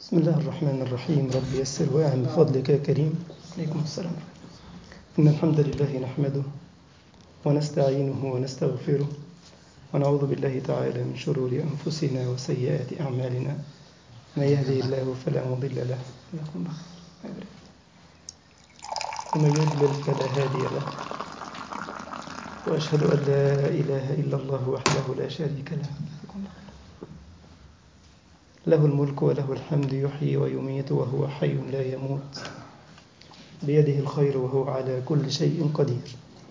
بسم الله الرحمن الرحيم رب يسر واعن بفضلك يا كريم عليكم السلام إن الحمد لله نحمده ونستعينه ونستغفره ونعوذ بالله تعالى من شرور أنفسنا وسيئات أعمالنا من يهدي الله فلا مضل له ومن يضلل فلا هادي له وأشهد أن لا إله إلا الله وحده لا شريك له له الملك وله الحمد يحيي ويميت وهو حي لا يموت بيده الخير وهو على كل شيء قدير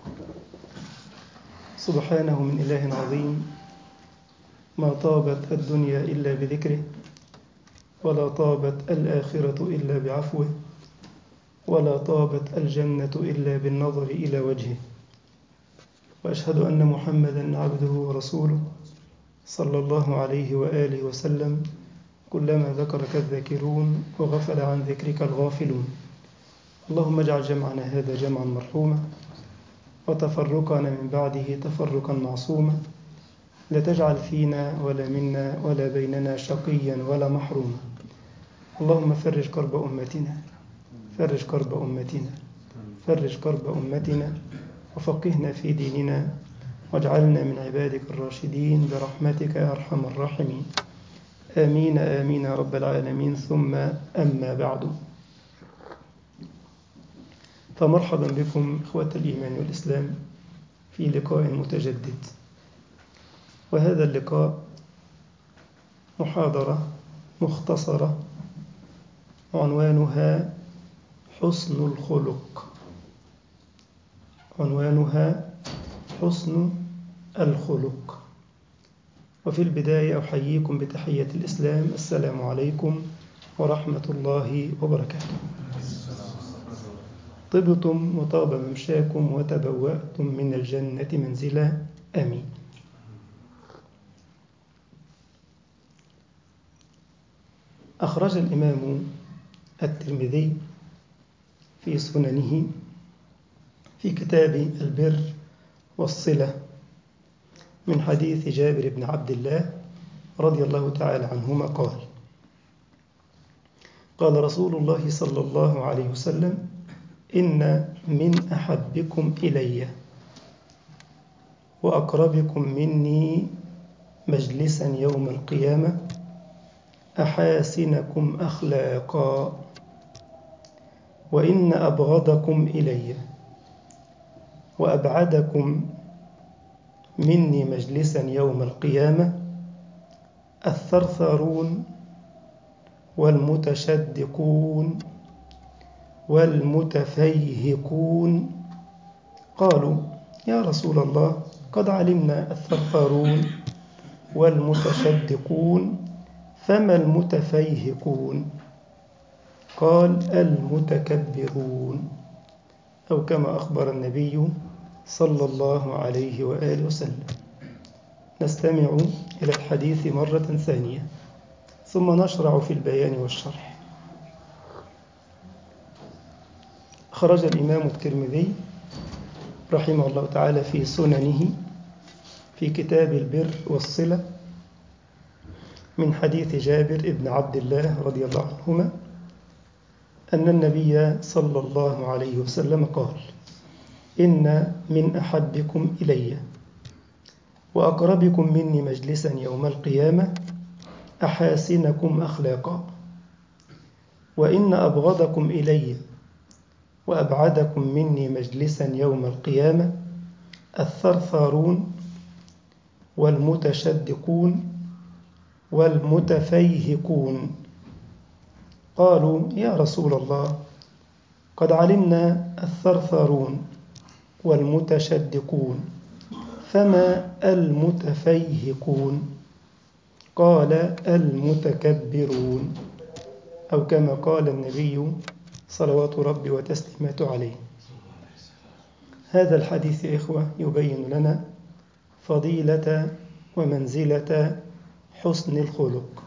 سبحانه من إله عظيم ما طابت الدنيا إلا بذكره ولا طابت الآخرة إلا بعفوه ولا طابت الجنة إلا بالنظر إلى وجهه وأشهد أن محمدا عبده ورسوله صلى الله عليه وآله وسلم كلما ذكرك الذاكرون وغفل عن ذكرك الغافلون اللهم اجعل جمعنا هذا جمعا مرحوما وتفرقنا من بعده تفرقا معصوما لا تجعل فينا ولا منا ولا بيننا شقيا ولا محروما اللهم فرج كرب أمتنا فرج كرب أمتنا فرج كرب أمتنا وفقهنا في ديننا واجعلنا من عبادك الراشدين برحمتك يا أرحم الراحمين آمين آمين يا رب العالمين ثم أما بعد فمرحبا بكم إخوة الإيمان والإسلام في لقاء متجدد وهذا اللقاء محاضرة مختصرة عنوانها حسن الخلق عنوانها حسن الخلق وفي البداية أحييكم بتحية الإسلام السلام عليكم ورحمة الله وبركاته طبتم وطاب ممشاكم وتبوأتم من الجنة منزلا آمين أخرج الإمام الترمذي في سننه في كتاب البر والصلة من حديث جابر بن عبد الله رضي الله تعالى عنهما قال قال رسول الله صلى الله عليه وسلم إن من أحبكم إلي وأقربكم مني مجلسا يوم القيامة أحاسنكم أخلاقا وإن أبغضكم إلي وأبعدكم مني مجلسا يوم القيامة الثرثرون والمتشدقون والمتفيهقون قالوا يا رسول الله قد علمنا الثرثرون والمتشدقون فما المتفيهقون قال المتكبرون أو كما أخبر النبي صلى الله عليه وآله وسلم نستمع إلى الحديث مرة ثانية ثم نشرع في البيان والشرح خرج الإمام الترمذي رحمه الله تعالى في سننه في كتاب البر والصلة من حديث جابر بن عبد الله رضي الله عنهما أن النبي صلى الله عليه وسلم قال إن من أحبكم إلي وأقربكم مني مجلسا يوم القيامة أحاسنكم أخلاقا وإن أبغضكم إلي وأبعدكم مني مجلسا يوم القيامة الثرثارون والمتشدقون والمتفيهقون قالوا يا رسول الله قد علمنا الثرثارون والمتشدقون فما المتفيهقون قال المتكبرون أو كما قال النبي صلوات ربي وتسليماته عليه هذا الحديث يا إخوة يبين لنا فضيلة ومنزلة حسن الخلق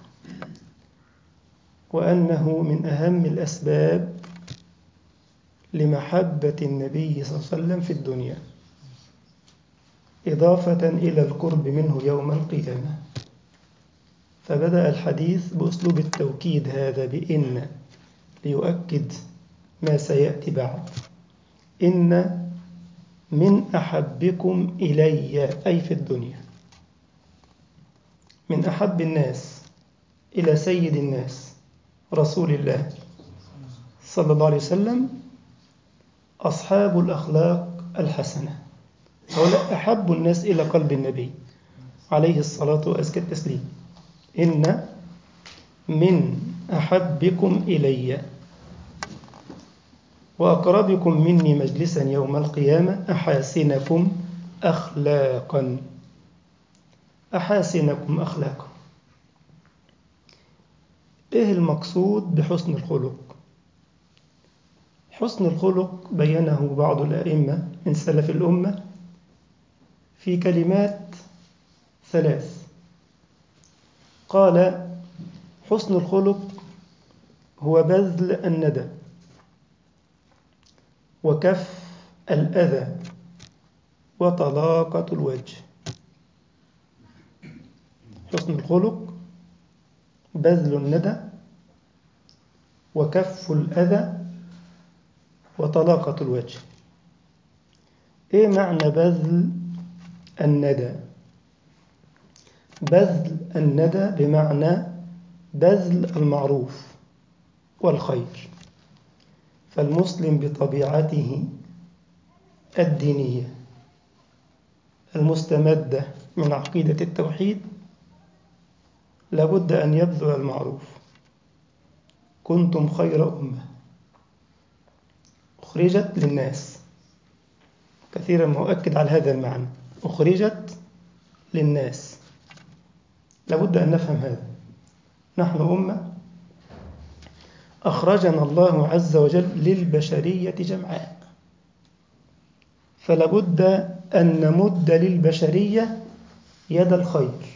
وأنه من أهم الأسباب لمحبة النبي صلى الله عليه وسلم في الدنيا إضافة إلى القرب منه يوم القيامة فبدأ الحديث بأسلوب التوكيد هذا بإن ليؤكد ما سيأتي بعد إن من أحبكم إلي أي في الدنيا من أحب الناس إلى سيد الناس رسول الله صلى الله عليه وسلم أصحاب الأخلاق الحسنة هؤلاء أحب الناس إلى قلب النبي عليه الصلاة وأزكى التسليم إن من أحبكم إلي وأقربكم مني مجلسا يوم القيامة أحاسنكم أخلاقا أحاسنكم أخلاقا إيه المقصود بحسن الخلق حسن الخلق بينه بعض الأئمة من سلف الأمة في كلمات ثلاث قال حسن الخلق هو بذل الندى وكف الأذى وطلاقة الوجه حسن الخلق بذل الندى وكف الأذى وطلاقة الوجه إيه معنى بذل الندى بذل الندى بمعنى بذل المعروف والخير فالمسلم بطبيعته الدينية المستمدة من عقيدة التوحيد لابد أن يبذل المعروف كنتم خير أمة أخرجت للناس كثيرا ما أؤكد على هذا المعنى أخرجت للناس لابد أن نفهم هذا نحن أمة أخرجنا الله عز وجل للبشرية جمعاء فلابد أن نمد للبشرية يد الخير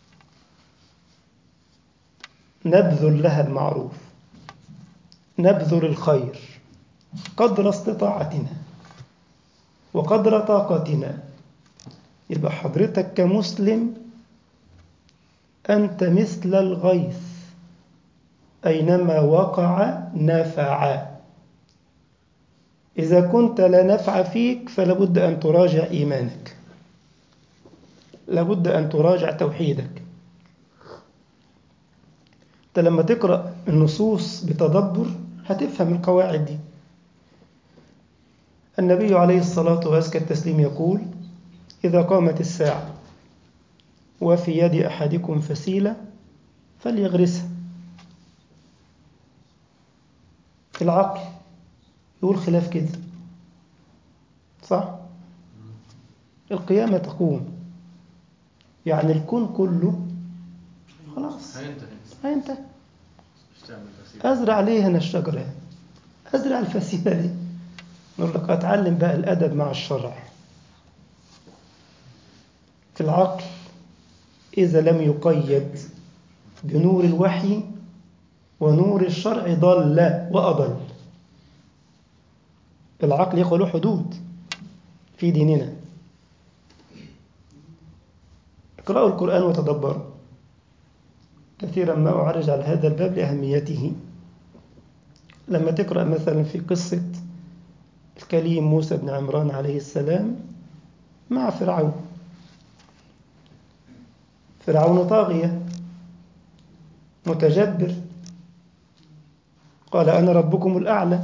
نبذل لها المعروف نبذل الخير قدر استطاعتنا وقدر طاقتنا يبقى حضرتك كمسلم أنت مثل الغيث أينما وقع نفع إذا كنت لا نفع فيك فلابد أن تراجع إيمانك لابد أن تراجع توحيدك أنت لما تقرأ النصوص بتدبر هتفهم القواعد دي النبي عليه الصلاة وأزكى التسليم يقول إذا قامت الساعة وفي يد أحدكم فسيلة فليغرسها العقل يقول خلاف كده صح القيامة تقوم يعني الكون كله خلاص هينتهي هينتهي مش تعمل تفسير أزرع ليه هنا الشجرة أزرع الفسيلة دي نقول لك أتعلم بقى الأدب مع الشرع في العقل إذا لم يقيد بنور الوحي ونور الشرع ضل وأضل العقل يقول له حدود في ديننا اقرأوا القرآن وتدبروا كثيرا ما أعرج على هذا الباب لأهميته لما تقرأ مثلا في قصة الكليم موسى بن عمران عليه السلام مع فرعون فرعون طاغية متجبر قال أنا ربكم الأعلى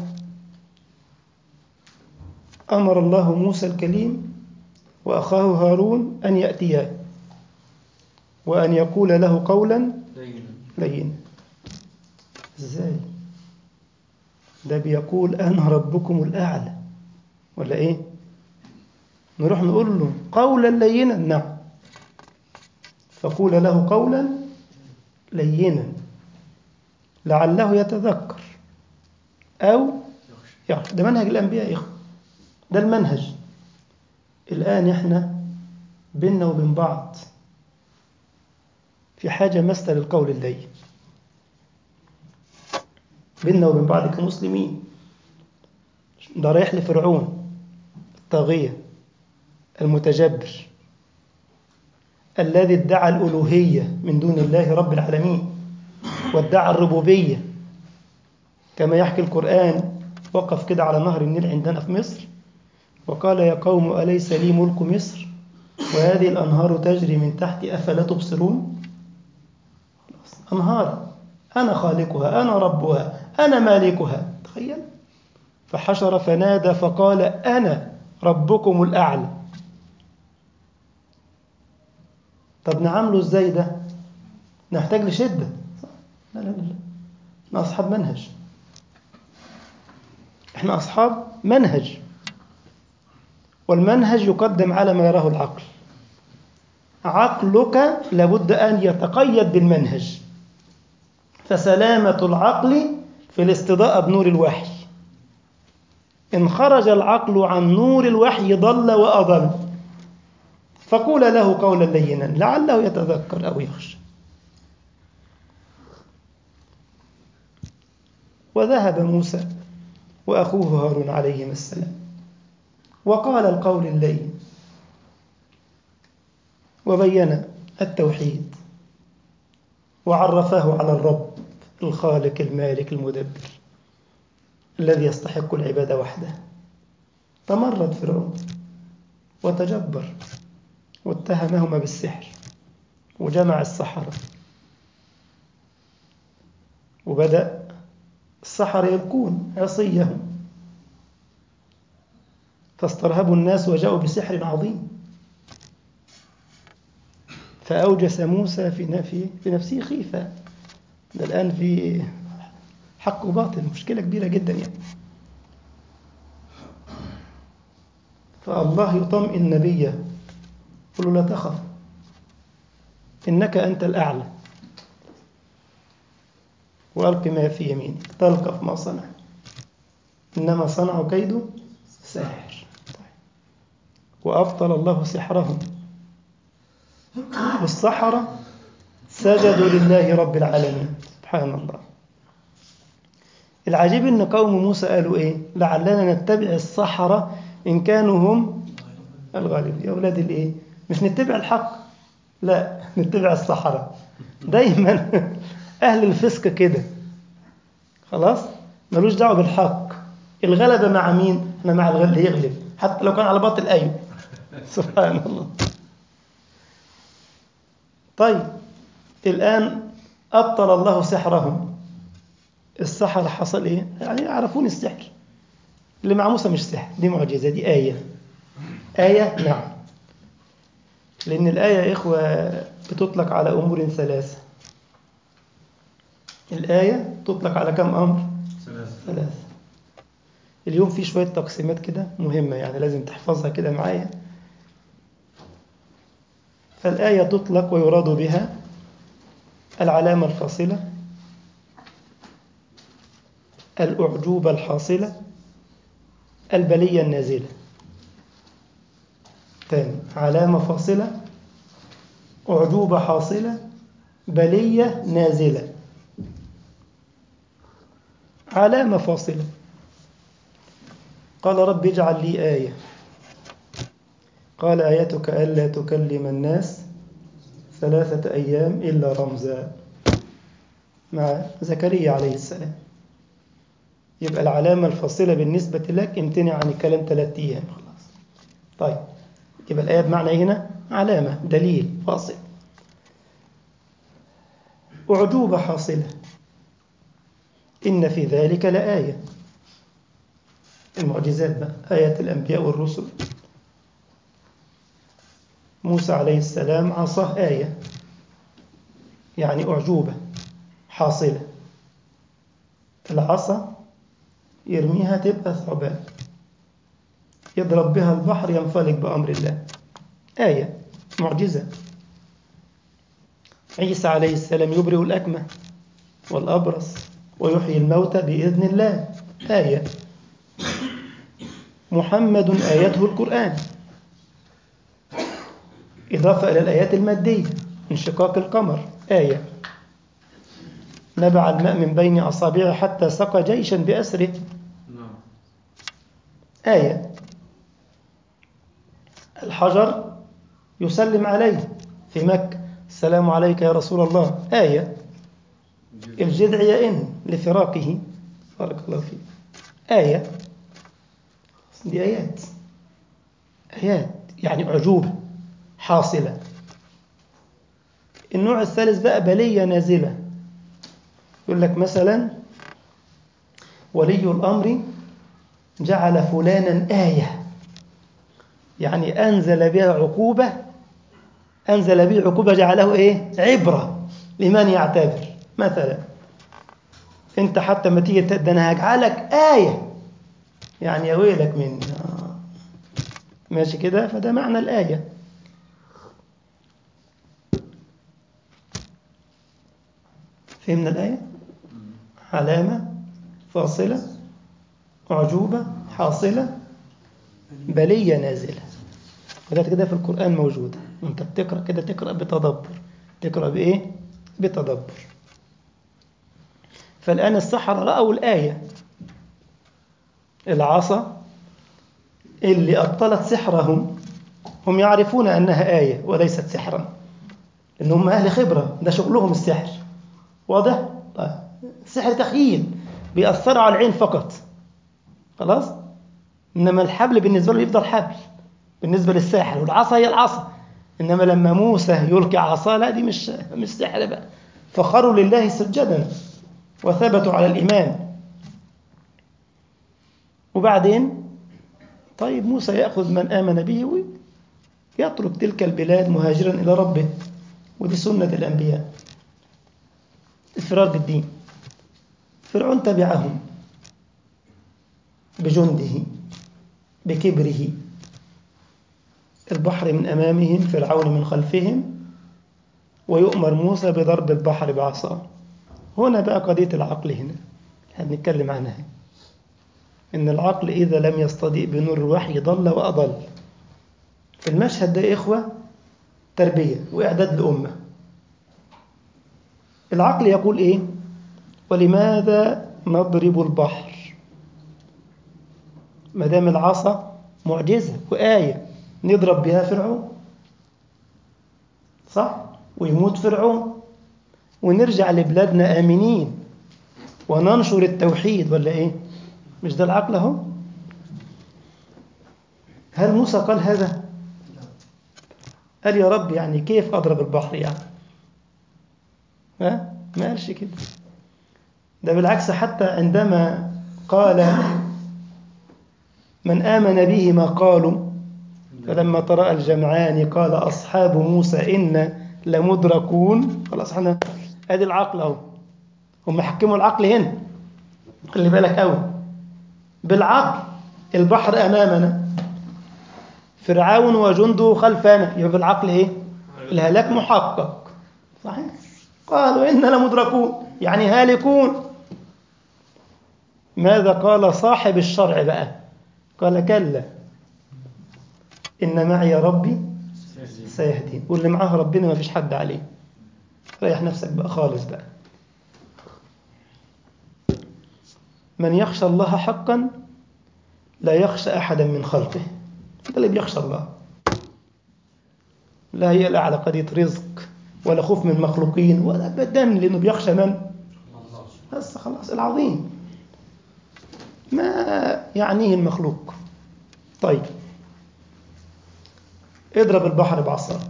أمر الله موسى الكليم وأخاه هارون أن يأتياه وأن يقول له قولا لينا لينا ازاي ده بيقول انا ربكم الاعلى ولا ايه نروح نقول له قولا لينا نعم فقول له قولا لينا لعله يتذكر او يخشى ده منهج الانبياء يا اخوه ده المنهج الان احنا بيننا وبين بعض في حاجة مثل القول اللين بيننا وبين بعض كمسلمين ده رايح لفرعون الطاغية المتجبر الذي ادعى الألوهية من دون الله رب العالمين وادعى الربوبية كما يحكي القرآن وقف كده على نهر النيل عندنا في مصر وقال يا قوم أليس لي ملك مصر وهذه الأنهار تجري من تحتي أفلا تبصرون أنهار أنا خالقها أنا ربها أنا مالكها تخيل فحشر فنادى فقال أنا ربكم الأعلى طب نعمله ازاي ده نحتاج لشدة لا لا لا لا احنا أصحاب منهج احنا أصحاب منهج والمنهج يقدم على ما يراه العقل عقلك لابد أن يتقيد بالمنهج فسلامة العقل في الاستضاءة بنور الوحي إن خرج العقل عن نور الوحي ضل وأضل فقول له قولا لينا لعله يتذكر أو يخشى وذهب موسى وأخوه هارون عليهما السلام وقال القول اللين وبين التوحيد وعرفه على الرب الخالق المالك المدبر الذي يستحق العبادة وحده تمرد فرعون وتجبر واتهمهما بالسحر وجمع السحرة وبدأ السحرة يلقون عصيهم فاسترهبوا الناس وجاءوا بسحر عظيم فأوجس موسى في نفسه في نفسه خيفة ده الآن في حق وباطل مشكلة كبيرة جدا يعني فالله يطمئن نبيه يقول له لا تخف إنك أنت الأعلى وألق ما في يمينك تلقف ما صنع إنما صنعوا كيد ساحر وأبطل الله سحرهم والسحرة سجدوا لله رب العالمين سبحان الله العجيب ان قوم موسى قالوا ايه لعلنا نتبع السحرة ان كانوا هم الغالبين يا اولاد الايه مش نتبع الحق لا نتبع السحرة دايما اهل الفسق كده خلاص ملوش دعوه بالحق الغلبة مع مين احنا مع الغلب يغلب حتى لو كان على باطل ايوه سبحان الله طيب الآن أبطل الله سحرهم السحر حصل إيه؟ يعني يعرفون السحر اللي مع موسى مش سحر دي معجزة دي آية آية نعم لأن الآية يا إخوة بتطلق على أمور ثلاثة الآية تطلق على كم أمر؟ ثلاثة ثلاثة اليوم في شوية تقسيمات كده مهمة يعني لازم تحفظها كده معايا فالآية تطلق ويراد بها العلامة الفاصلة الأعجوبة الحاصلة البلية النازلة تاني علامة فاصلة أعجوبة حاصلة بلية نازلة علامة فاصلة قال رب اجعل لي آية قال آيتك ألا تكلم الناس ثلاثة أيام إلا رمزا مع زكريا عليه السلام يبقى العلامة الفاصلة بالنسبة لك امتنع عن الكلام ثلاثة أيام خلاص طيب يبقى الآية بمعنى إيه هنا علامة دليل فاصل أعجوبة حاصلة إن في ذلك لآية المعجزات بقى آيات الأنبياء والرسل موسى عليه السلام عصاه آية يعني أعجوبة حاصلة العصا يرميها تبقى ثعبان يضرب بها البحر ينفلق بأمر الله آية معجزة عيسى عليه السلام يبرئ الأكمة والأبرص ويحيي الموتى بإذن الله آية محمد آيته القرآن إضافة إلى الآيات المادية انشقاق القمر آية نبع الماء من بين أصابعه حتى سقى جيشا بأسره نعم آية الحجر يسلم عليه في مكة السلام عليك يا رسول الله آية الجذع يئن لفراقه بارك الله فيك آية دي آيات آيات يعني أعجوبة حاصلة النوع الثالث بقى بلية نازلة يقول لك مثلا ولي الأمر جعل فلانا آية يعني أنزل بها عقوبة أنزل به عقوبة جعله إيه عبرة لمن يعتبر مثلا أنت حتى ما تيجي ده أنا هجعلك آية يعني يا ويلك مني آه. ماشي كده فده معنى الآية فهمنا الآية علامة فاصلة أعجوبة حاصلة بلية نازلة وده كده في القرآن موجودة وانت بتقرأ كده تقرأ بتدبر تقرأ بإيه؟ بتدبر فالآن السحرة رأوا الآية العصا اللي أبطلت سحرهم هم يعرفون أنها آية وليست سحرا إنهم أهل خبرة ده شغلهم السحر واضح؟ طيب السحر تخيل بيأثروا على العين فقط خلاص؟ إنما الحبل بالنسبة له يفضل حبل بالنسبة للساحر والعصا هي العصا إنما لما موسى يلقي عصا لا دي مش مش سحر بقى فخروا لله سجدا وثبتوا على الإيمان وبعدين طيب موسى يأخذ من آمن به ويترك تلك البلاد مهاجرا إلى ربه ودي سنة الأنبياء الفرار بالدين فرعون تبعهم بجنده بكبره البحر من أمامهم فرعون من خلفهم ويؤمر موسى بضرب البحر بعصاه هنا بقى قضية العقل هنا هنتكلم عنها إن العقل إذا لم يستضيء بنور الوحي ضل وأضل في المشهد ده يا إخوة تربية وإعداد لأمة العقل يقول إيه ولماذا نضرب البحر ما دام العصا معجزة وآية نضرب بها فرعون صح ويموت فرعون ونرجع لبلادنا آمنين وننشر التوحيد ولا إيه مش ده العقل اهو هل موسى قال هذا قال يا رب يعني كيف أضرب البحر يعني ها ما قالش كده ده بالعكس حتى عندما قال من آمن به ما قالوا فلما تراءى الجمعان قال أصحاب موسى إن لمدركون خلاص احنا ادي العقل اهو هم حكموا العقل هنا خلي بالك قوي بالعقل البحر امامنا فرعون وجنده خلفنا يبقى بالعقل ايه الهلاك محقق صحيح قالوا إنا لمدركون يعني هالكون ماذا قال صاحب الشرع بقى قال كلا إن معي ربي سيهدين واللي معاه ربنا ما فيش حد عليه ريح نفسك بقى خالص بقى من يخشى الله حقا لا يخشى أحدا من خلقه ده اللي بيخشى الله لا يقلق على قضية رزق ولا خوف من مخلوقين ولا أبدا لأنه بيخشى من بس خلاص العظيم ما يعنيه المخلوق طيب اضرب البحر بعصاك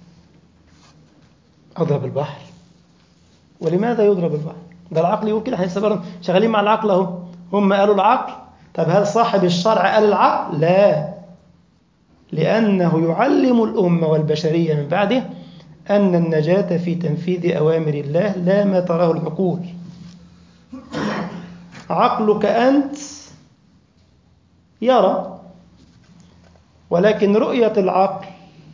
اضرب البحر ولماذا يضرب البحر ده العقل يقول كده احنا شغالين مع العقل اهو هم قالوا العقل طب هل صاحب الشرع قال العقل لا لأنه يعلم الأمة والبشرية من بعده أن النجاة في تنفيذ أوامر الله لا ما تراه العقول عقلك أنت يرى ولكن رؤية العقل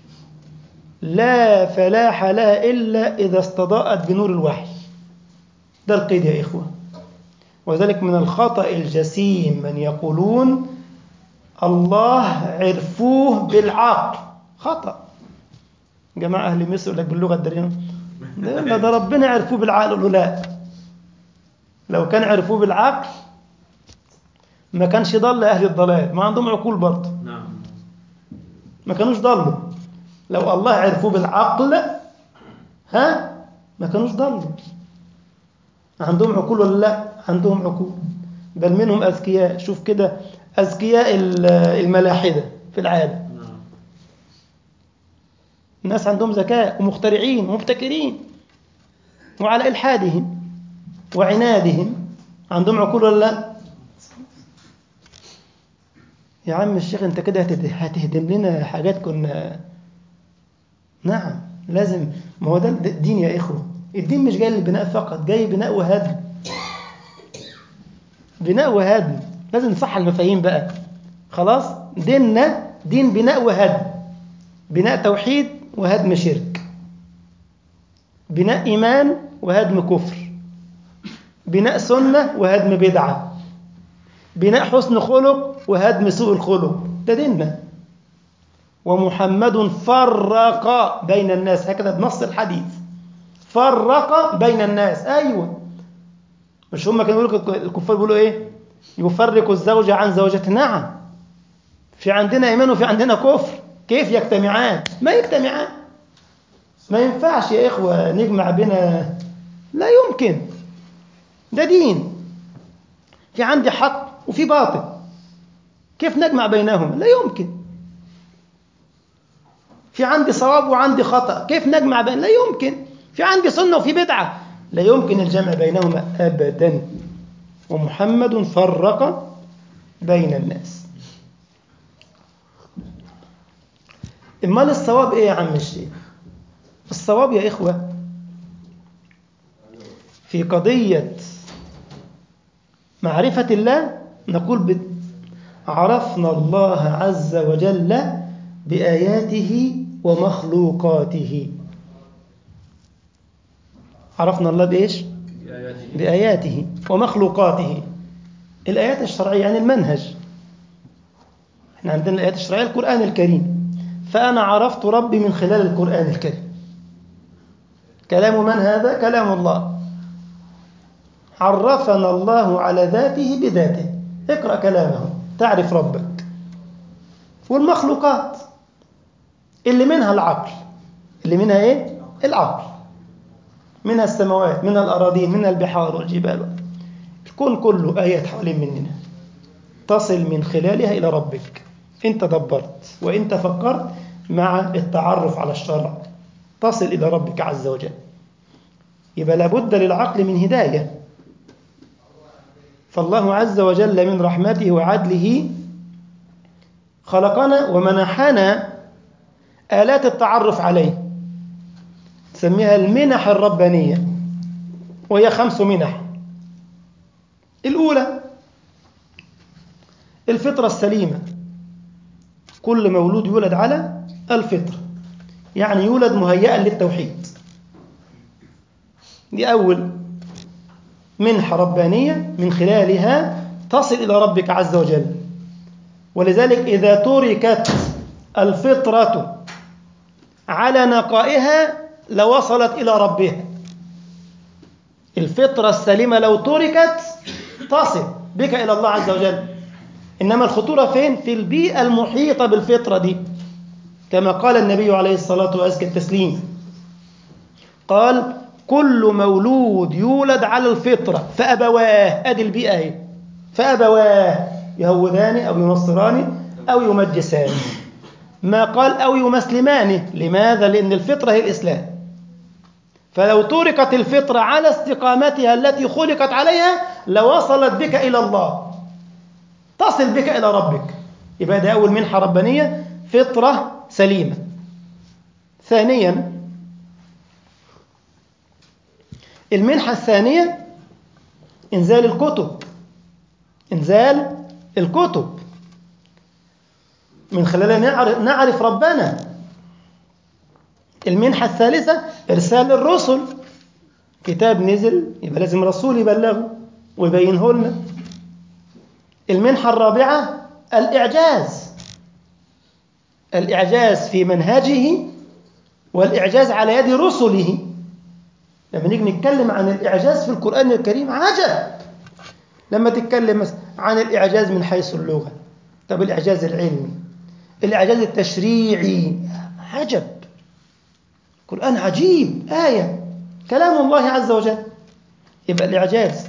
لا فلاح لها إلا إذا استضاءت بنور الوحي ده القيد يا إخوة وذلك من الخطأ الجسيم من يقولون الله عرفوه بالعقل خطأ جماعة أهل مصر لك باللغة الدارجة لا ده ربنا عرفوه بالعقل قالوا لا لو كان عرفوه بالعقل ما كانش ضل أهل الضلال ما عندهم عقول برضه نعم ما كانوش ضلوا لو الله عرفوه بالعقل ها ما كانوش ضلوا عندهم عقول ولا لا عندهم عقول بل منهم أذكياء شوف كده أذكياء ال- الملاحدة في العالم نعم الناس عندهم ذكاء ومخترعين ومبتكرين وعلى إلحادهم وعنادهم عندهم عقول ولا لا يا عم الشيخ انت كده هتد- هتهدم لنا حاجات كنا نعم لازم ما هو ده الدين يا إخوة الدين مش جاي للبناء فقط جاي بناء وهدم بناء وهدم لازم نصح المفاهيم بقى خلاص ديننا دين بناء وهدم بناء توحيد وهدم شرك بناء إيمان وهدم كفر بناء سنة وهدم بدعة بناء حسن خلق وهدم سوء الخلق ده ديننا ومحمد فرق بين الناس هكذا بنص الحديث فرق بين الناس أيوة مش هم كانوا يقولوا الكفار بيقولوا إيه يفرق الزوج عن زوجته نعم في عندنا إيمان وفي عندنا كفر كيف يجتمعان ما يجتمعان ما ينفعش يا إخوة نجمع بين لا يمكن ده دين في عندي حق وفي باطل كيف نجمع بينهما لا يمكن في عندي صواب وعندي خطأ كيف نجمع بين لا يمكن في عندي سنة وفي بدعة لا يمكن الجمع بينهما أبدا ومحمد فرق بين الناس امال الصواب ايه يا عم الشيخ الصواب يا اخوه في قضيه معرفه الله نقول ب... عرفنا الله عز وجل باياته ومخلوقاته عرفنا الله بايش بآياته باياته ومخلوقاته الايات الشرعيه يعني المنهج احنا عندنا الايات الشرعيه القران الكريم فأنا عرفت ربي من خلال القرآن الكريم كلام من هذا؟ كلام الله عرفنا الله على ذاته بذاته اقرأ كلامه تعرف ربك والمخلوقات اللي منها العقل اللي منها ايه؟ العقل منها السماوات منها الأراضين منها البحار والجبال الكون كله آيات حوالين مننا تصل من خلالها إلى ربك إن تدبرت وإن تفكرت مع التعرف على الشرع تصل إلى ربك عز وجل يبقى لابد للعقل من هداية فالله عز وجل من رحمته وعدله خلقنا ومنحنا آلات التعرف عليه تسميها المنح الربانية وهي خمس منح الأولى الفطرة السليمة كل مولود يولد على الفطرة يعني يولد مهيئا للتوحيد دي أول منحة ربانية من خلالها تصل إلى ربك عز وجل ولذلك إذا تركت الفطرة على نقائها لوصلت إلى ربها الفطرة السليمة لو تركت تصل بك إلى الله عز وجل إنما الخطورة فين؟ في البيئة المحيطة بالفطرة دي كما قال النبي عليه الصلاة وأزكى التسليم قال كل مولود يولد على الفطرة فأبواه أدي البيئة اهي فأبواه يهودان أو ينصران أو يمجسان ما قال أو يمسلمانه لماذا؟ لأن الفطرة هي الإسلام فلو تركت الفطرة على استقامتها التي خلقت عليها لوصلت بك إلى الله تصل بك إلى ربك يبقى ده أول منحة ربانية فطرة سليمة ثانيا المنحة الثانية إنزال الكتب إنزال الكتب من خلالها نعرف, نعرف ربنا المنحة الثالثة إرسال الرسل كتاب نزل يبقى لازم رسول يبلغه ويبينه لنا المنحة الرابعة الإعجاز الإعجاز في منهجه والإعجاز على يد رسله لما نيجي نتكلم عن الإعجاز في القرآن الكريم عجب لما تتكلم عن الإعجاز من حيث اللغة طب الإعجاز العلمي الإعجاز التشريعي عجب قرآن عجيب آية كلام الله عز وجل يبقى الإعجاز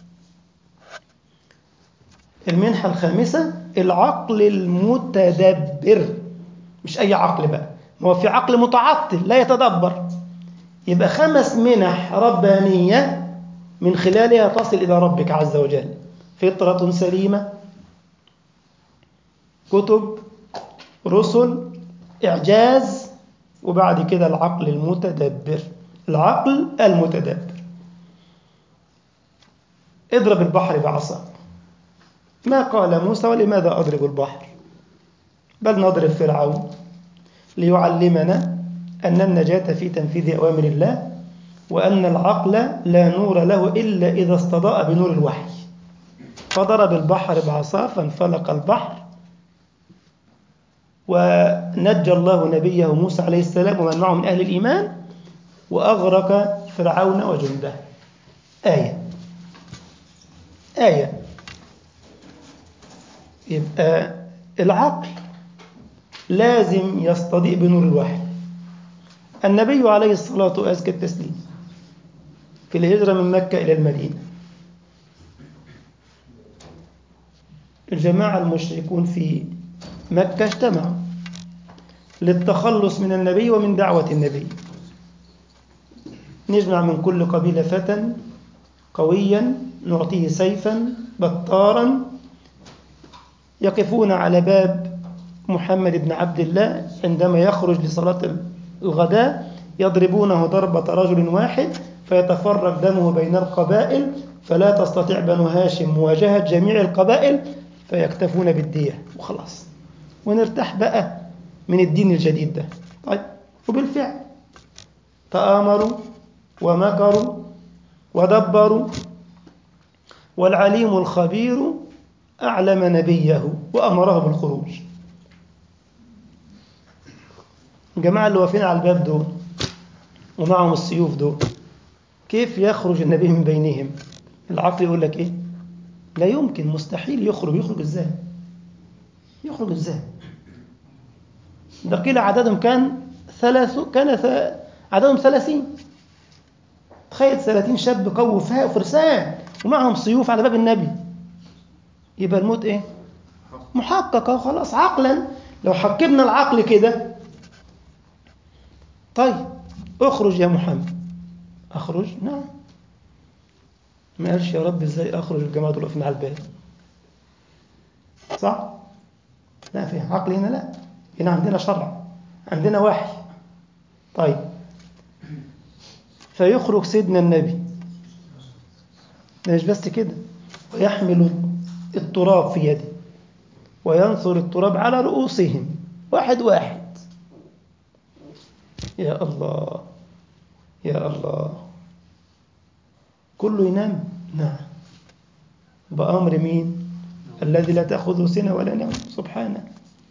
المنحة الخامسة العقل المتدبر مش أي عقل بقى ما هو في عقل متعطل لا يتدبر يبقى خمس منح ربانية من خلالها تصل إلى ربك عز وجل فطرة سليمة كتب رسل إعجاز وبعد كده العقل المتدبر العقل المتدبر اضرب البحر بعصاك ما قال موسى ولماذا أضرب البحر بل نضرب فرعون ليعلمنا أن النجاة في تنفيذ أوامر الله وأن العقل لا نور له إلا إذا استضاء بنور الوحي فضرب البحر بعصاه فانفلق البحر ونجى الله نبيه موسى عليه السلام ومن معه من أهل الإيمان وأغرق فرعون وجنده آية آية يبقى العقل لازم يستضيء بنور الوحي النبي عليه الصلاة وأزكى التسليم في الهجرة من مكة إلى المدينة الجماعة المشركون في مكة اجتمعوا للتخلص من النبي ومن دعوة النبي نجمع من كل قبيلة فتى قويا نعطيه سيفا بطارا يقفون على باب محمد بن عبد الله عندما يخرج لصلاة الغداء يضربونه ضربة رجل واحد فيتفرق دمه بين القبائل فلا تستطيع بنو هاشم مواجهة جميع القبائل فيكتفون بالدية وخلاص ونرتاح بقى من الدين الجديد ده طيب وبالفعل تآمروا ومكروا ودبروا والعليم الخبير أعلم نبيه وأمره بالخروج الجماعة اللي واقفين على الباب دول ومعهم السيوف دول كيف يخرج النبي من بينهم العقل يقول لك ايه لا يمكن مستحيل يخرج يخرج ازاي يخرج ازاي ده قيل عددهم كان ثلاث كان ث... عددهم ثلاثين تخيل ثلاثين شاب قوي فاء فرسان ومعهم سيوف على باب النبي يبقى الموت ايه محققة وخلاص عقلا لو حكمنا العقل كده طيب اخرج يا محمد اخرج نعم ما قالش يا رب ازاي اخرج الجماعه دول واقفين على الباب صح لا في عقل هنا لا هنا عندنا شرع عندنا وحي طيب فيخرج سيدنا النبي مش بس كده ويحمل التراب في يده وينثر التراب على رؤوسهم واحد واحد يا الله يا الله كله ينام نعم بأمر مين الذي لا تأخذه سنة ولا نعم سبحانه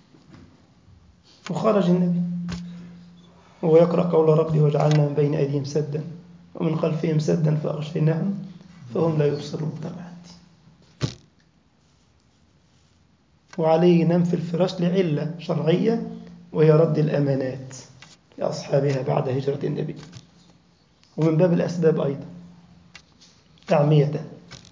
وخرج النبي وهو يقرأ قول ربي وجعلنا من بين أيديهم سدا ومن خلفهم سدا فأغشيناهم فهم لا يبصرون طبعا وعليه ينام في الفراش لعلة شرعية وهي رد الأمانات لأصحابها بعد هجرة النبي ومن باب الأسباب أيضا تعمية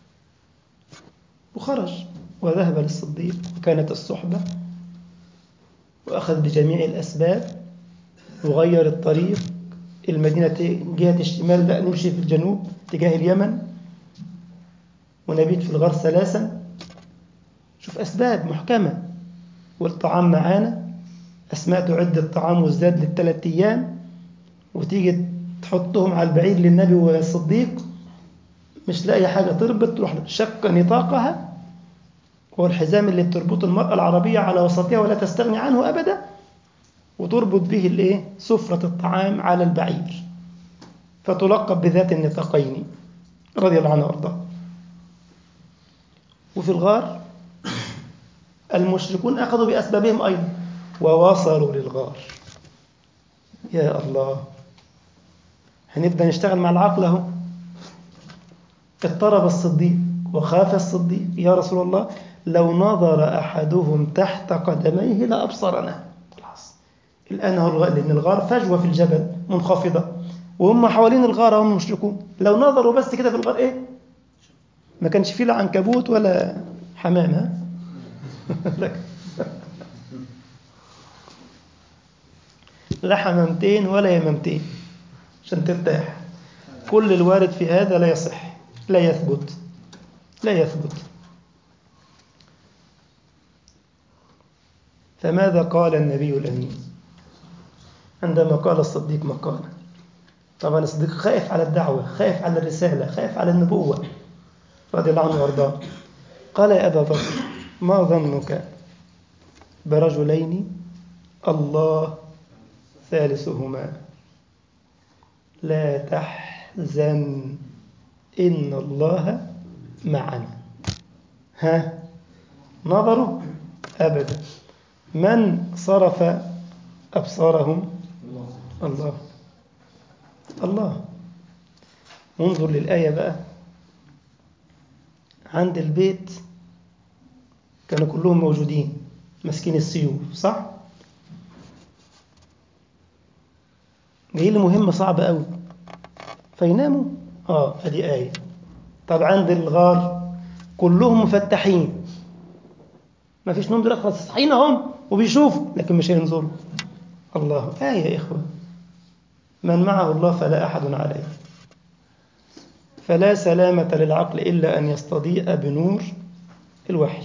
وخرج وذهب للصديق وكانت الصحبة وأخذ بجميع الأسباب وغير الطريق المدينة جهة الشمال لا نمشي في الجنوب تجاه اليمن ونبيت في الغار ثلاثا شوف أسباب محكمة والطعام معانا أسماء تعد الطعام والزاد للثلاث أيام وتيجي تحطهم على البعير للنبي والصديق مش لاقي حاجة تربط تروح شق نطاقها هو الحزام اللي بتربط المرأة العربية على وسطها ولا تستغني عنه أبدا وتربط به الايه سفرة الطعام على البعير فتلقب بذات النطاقين رضي الله عنه وارضاه وفي الغار المشركون أخذوا بأسبابهم أيضا ووصلوا للغار يا الله هنبدأ نشتغل مع العقل اهو اضطرب الصديق وخاف الصديق يا رسول الله لو نظر أحدهم تحت قدميه لأبصرنا خلاص الآن هو الغار لأن الغار فجوة في الجبل منخفضة وهم حوالين الغار هم مشركون لو نظروا بس كده في الغار إيه ما كانش فيه لا عنكبوت ولا حمام ها لك. لا حمامتين ولا يمامتين عشان ترتاح كل الوارد في هذا لا يصح لا يثبت لا يثبت فماذا قال النبي الأمين عندما قال الصديق مقالا طبعا الصديق خائف على الدعوة خائف على الرسالة خائف على النبوة رضي الله عنه وارضاه قال يا أبا بكر ما ظنك برجلين الله ثالثهما لا تحزن إن الله معنا ها نظروا أبدا من صرف أبصارهم الله الله انظر للآية بقى عند البيت كانوا كلهم موجودين ماسكين السيوف صح؟ جاي له مهمة صعبة قوي فيناموا اه ادي آية طب عند الغار كلهم مفتحين ما فيش نوم دلوقتي خلاص صاحيين اهم وبيشوفوا لكن مش هينظروا الله آية يا إخوة من معه الله فلا أحد عليه فلا سلامة للعقل إلا أن يستضيء بنور الوحي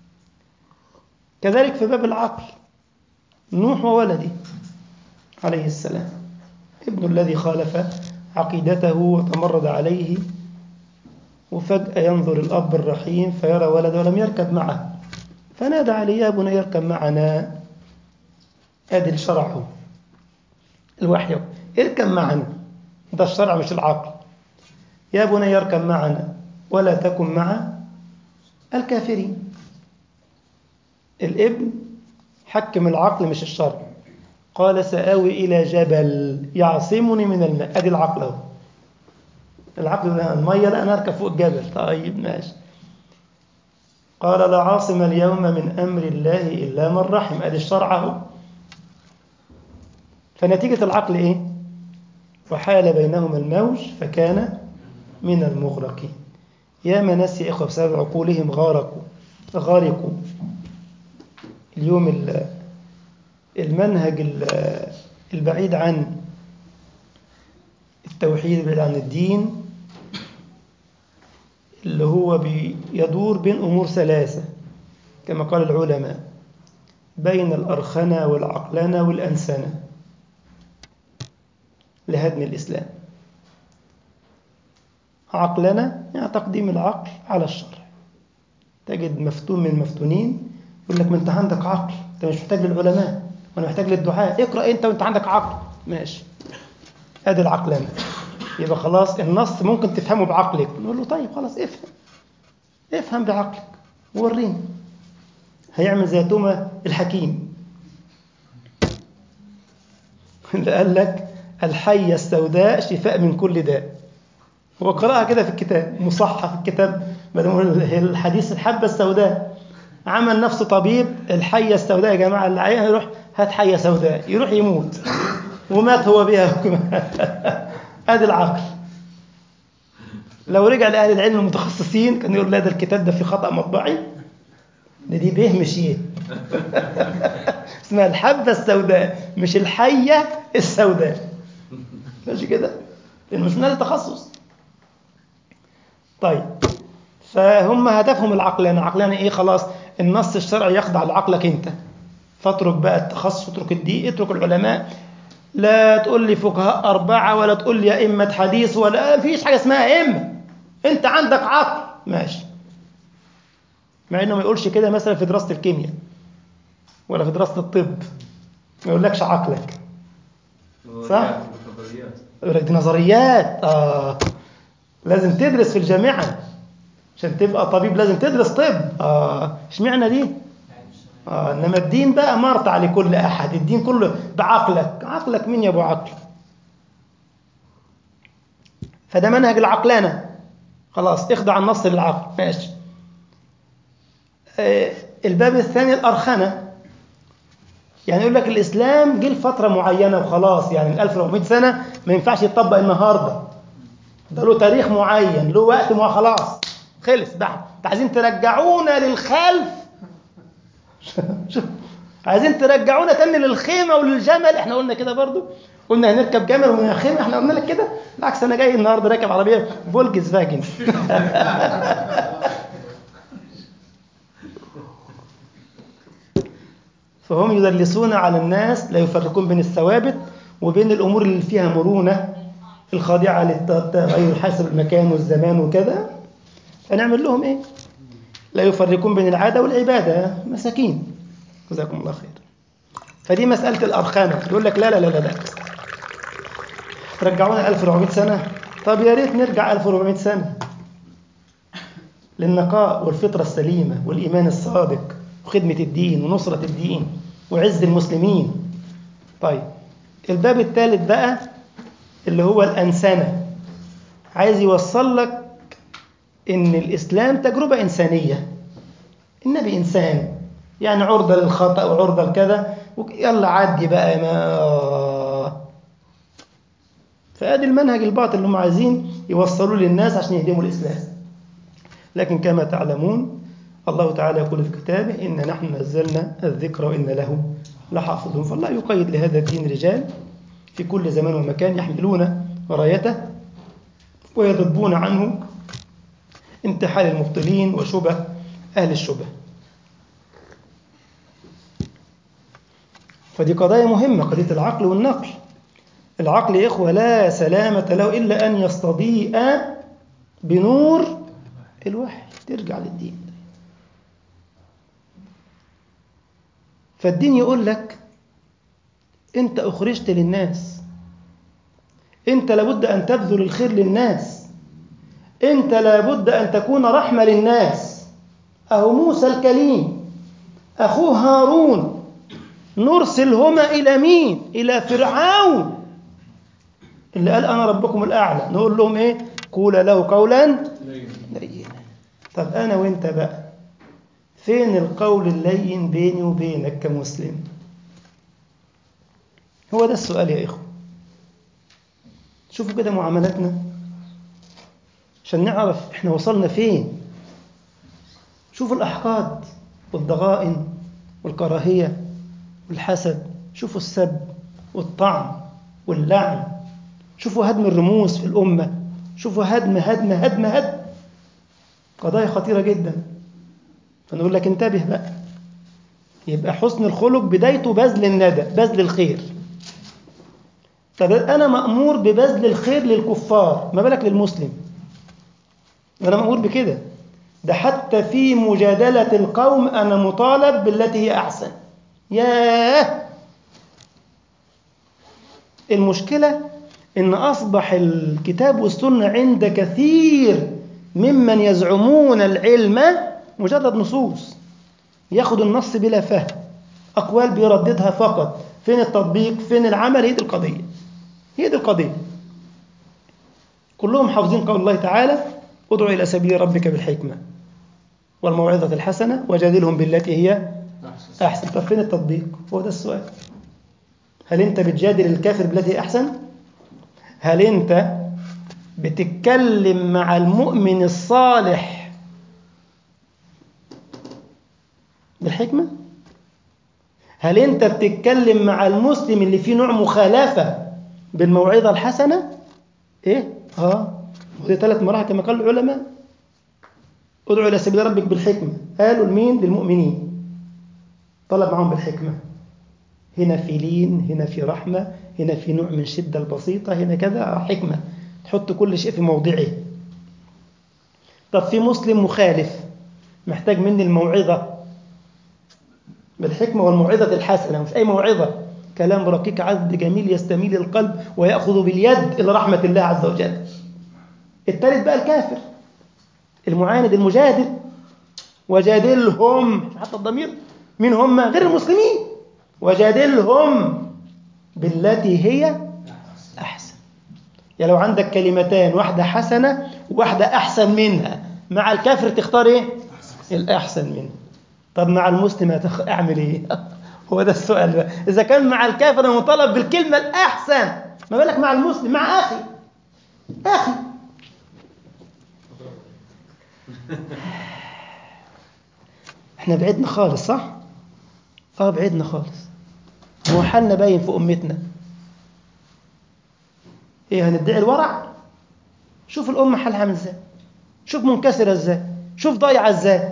كذلك في باب العقل نوح وولده عليه السلام ابن الذي خالف عقيدته وتمرد عليه وفجأة ينظر الأب الرحيم فيرى ولده ولم يركب معه فنادى عليه يا بني يركب معنا ادي الشرع هو الوحي اركب معنا ده الشرع مش العقل يا بني يركب معنا ولا تكن مع الكافرين الابن حكم العقل مش الشرع قال سآوي إلى جبل يعصمني من الماء أدي العقل أهو العقل ده المية لا أنا أركب فوق الجبل طيب ماشي قال لا عاصم اليوم من أمر الله إلا من رحم أدي الشرع أهو فنتيجة العقل إيه؟ وحال بينهما الموج فكان من المغرقين يا من ناس يا إخوة بسبب عقولهم غارقوا غارقوا اليوم المنهج البعيد عن التوحيد البعيد عن الدين اللي هو بيدور بين أمور ثلاثة كما قال العلماء بين الأرخنة والعقلنة والأنسنة لهدم الإسلام عقلنا يعني تقديم العقل على الشرع تجد مفتون من مفتونين يقول لك ما انت عندك عقل انت مش محتاج للعلماء وانا محتاج للدعاء اقرا انت وانت عندك عقل ماشي ادي العقلنا يبقى خلاص النص ممكن تفهمه بعقلك نقول له طيب خلاص افهم افهم بعقلك وريني هيعمل زي توما الحكيم اللي قال لك الحية السوداء شفاء من كل داء هو قرأها كده في الكتاب مصحف الكتاب الحديث الحبة السوداء عمل نفسه طبيب الحية السوداء يا جماعة اللي عليها يروح هات حية سوداء يروح يموت ومات هو بها ادي العقل لو رجع لأهل العلم المتخصصين كان يقول لا ده الكتاب ده فيه خطأ مطبعي ده دي به مشيه اسمها الحبة السوداء مش الحية السوداء ماشي كده لأنه مش من التخصص طيب فهم هدفهم العقلانة عقلانة ايه خلاص النص الشرعي يخضع لعقلك انت فاترك بقى التخصص اترك الدين اترك العلماء لا تقول لي فقهاء أربعة ولا تقول لي أئمة حديث ولا فيش حاجة اسمها أئمة أنت عندك عقل ماشي مع إنه ما يقولش كده مثلا في دراسة الكيمياء ولا في دراسة الطب ما يقولكش عقلك صح؟ يقول لك دي نظريات آه لازم تدرس في الجامعة عشان تبقى طبيب لازم تدرس طب اه اشمعنى دي؟ آه انما الدين بقى مرتع لكل احد الدين كله بعقلك عقلك مين يا ابو عقل فده منهج العقلانه خلاص اخضع النص للعقل ماشي آه الباب الثاني الارخنه يعني يقول لك الإسلام جه لفترة معينة وخلاص يعني من 1400 سنة ما ينفعش يتطبق النهاردة ده له تاريخ معين له وقت ما خلاص خلص ده انتوا عايزين ترجعونا للخلف شوف عايزين ترجعونا تاني للخيمة وللجمل احنا قلنا كده برضو قلنا هنركب جمل ومن خيمة احنا قلنا لك كده بالعكس انا جاي النهارده راكب عربية فولكس فاجن فهم يدلسون على الناس لا يفرقون بين الثوابت وبين الامور اللي فيها مرونه الخاضعه للتغير حسب المكان والزمان وكذا فنعمل لهم ايه؟ لا يفرقون بين العاده والعباده مساكين جزاكم الله خير فدي مساله الارخانه يقول لك لا لا لا لا, لا. رجعونا 1400 سنه طب يا ريت نرجع 1400 سنه للنقاء والفطره السليمه والايمان الصادق وخدمة الدين ونصرة الدين وعز المسلمين طيب الباب الثالث بقى اللي هو الأنسنة عايز يوصل لك إن الإسلام تجربة إنسانية النبي إنسان يعني عرضة للخطأ وعرضة لكذا يلا عدي بقى ما فادي المنهج الباطل اللي هم عايزين يوصلوه للناس عشان يهدموا الإسلام لكن كما تعلمون الله تعالى يقول في كتابه إن نحن نزلنا الذكر وإن له لحافظون فالله يقيد لهذا الدين رجال في كل زمان ومكان يحملون رايته ويضبون عنه انتحال المبطلين وشبه أهل الشبه فدي قضايا مهمة قضية العقل والنقل العقل يا إخوة لا سلامة له إلا أن يستضيء بنور الوحي ترجع للدين فالدين يقول لك انت اخرجت للناس انت لابد ان تبذل الخير للناس انت لابد ان تكون رحمه للناس اهو موسى الكليم اخوه هارون نرسلهما الى مين الى فرعون اللي قال انا ربكم الاعلى نقول لهم ايه قول له قولا لينا طب انا وانت بقى فين القول اللين بيني وبينك كمسلم هو ده السؤال يا إخوة شوفوا كده معاملاتنا عشان نعرف احنا وصلنا فين شوفوا الأحقاد والضغائن والكراهية والحسد شوفوا السب والطعن واللعن شوفوا هدم الرموز في الأمة شوفوا هدم هدم هدم هدم قضايا خطيرة جدا فنقول لك انتبه بقى يبقى حسن الخلق بدايته بذل الندى بذل الخير طب انا مامور ببذل الخير للكفار ما بالك للمسلم انا مامور بكده ده حتى في مجادله القوم انا مطالب بالتي هي احسن ياه المشكله ان اصبح الكتاب والسنه عند كثير ممن يزعمون العلم مجرد نصوص ياخد النص بلا فهم أقوال بيرددها فقط فين التطبيق فين العمل هي دي القضية هي دي القضية كلهم حافظين قول الله تعالى ادعو إلى سبيل ربك بالحكمة والموعظة الحسنة وجادلهم بالتي هي أحسن طب فين التطبيق هو ده السؤال هل أنت بتجادل الكافر بالتي هي أحسن هل أنت بتتكلم مع المؤمن الصالح بالحكمة هل أنت بتتكلم مع المسلم اللي فيه نوع مخالفة بالموعظة الحسنة إيه؟ آه ودي ثلاث مراحل كما قال العلماء ادعو إلى سبيل ربك بالحكمة قالوا لمين؟ للمؤمنين طلب معهم بالحكمة هنا في لين هنا في رحمة هنا في نوع من الشدة البسيطة هنا كذا حكمة تحط كل شيء في موضعه طب في مسلم مخالف محتاج مني الموعظة بالحكمة والموعظة الحسنة مش أي موعظة كلام رقيق عذب جميل يستميل القلب ويأخذ باليد إلى رحمة الله عز وجل الثالث بقى الكافر المعاند المجادل وجادلهم حتى الضمير من هم غير المسلمين وجادلهم بالتي هي أحسن يعني لو عندك كلمتان واحدة حسنة وواحدة أحسن منها مع الكافر تختار إيه؟ الأحسن منه طب مع المسلم هتخ... أعمل إيه؟ هو ده السؤال بقى إذا كان مع الكافر أنا مطالب بالكلمة الأحسن ما بالك مع المسلم مع أخي أخي احنا بعدنا خالص صح؟ اه بعدنا خالص هو حالنا باين في أمتنا ايه هندعي الورع؟ شوف الأمة حالها عامل ازاي شوف منكسرة ازاي شوف ضايعة ازاي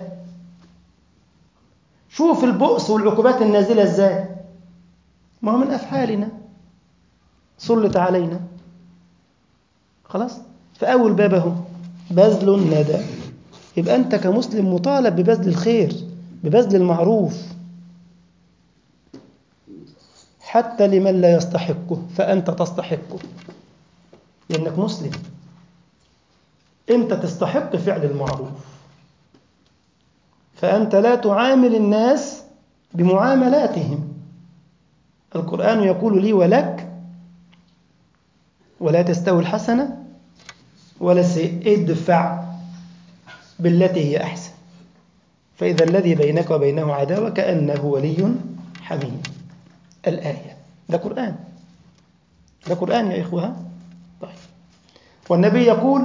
شوف البؤس والعقوبات النازلة ازاي ما هو من أفعالنا سلط علينا خلاص فأول باب اهو بذل الندى يبقى أنت كمسلم مطالب ببذل الخير ببذل المعروف حتى لمن لا يستحقه فأنت تستحقه لأنك مسلم أنت تستحق فعل المعروف فأنت لا تعامل الناس بمعاملاتهم القرآن يقول لي ولك ولا تستوي الحسنة ولا السيء ادفع بالتي هي أحسن فإذا الذي بينك وبينه عداوة كأنه ولي حميم الآية ده قرآن ده قرآن يا إخوة طيب والنبي يقول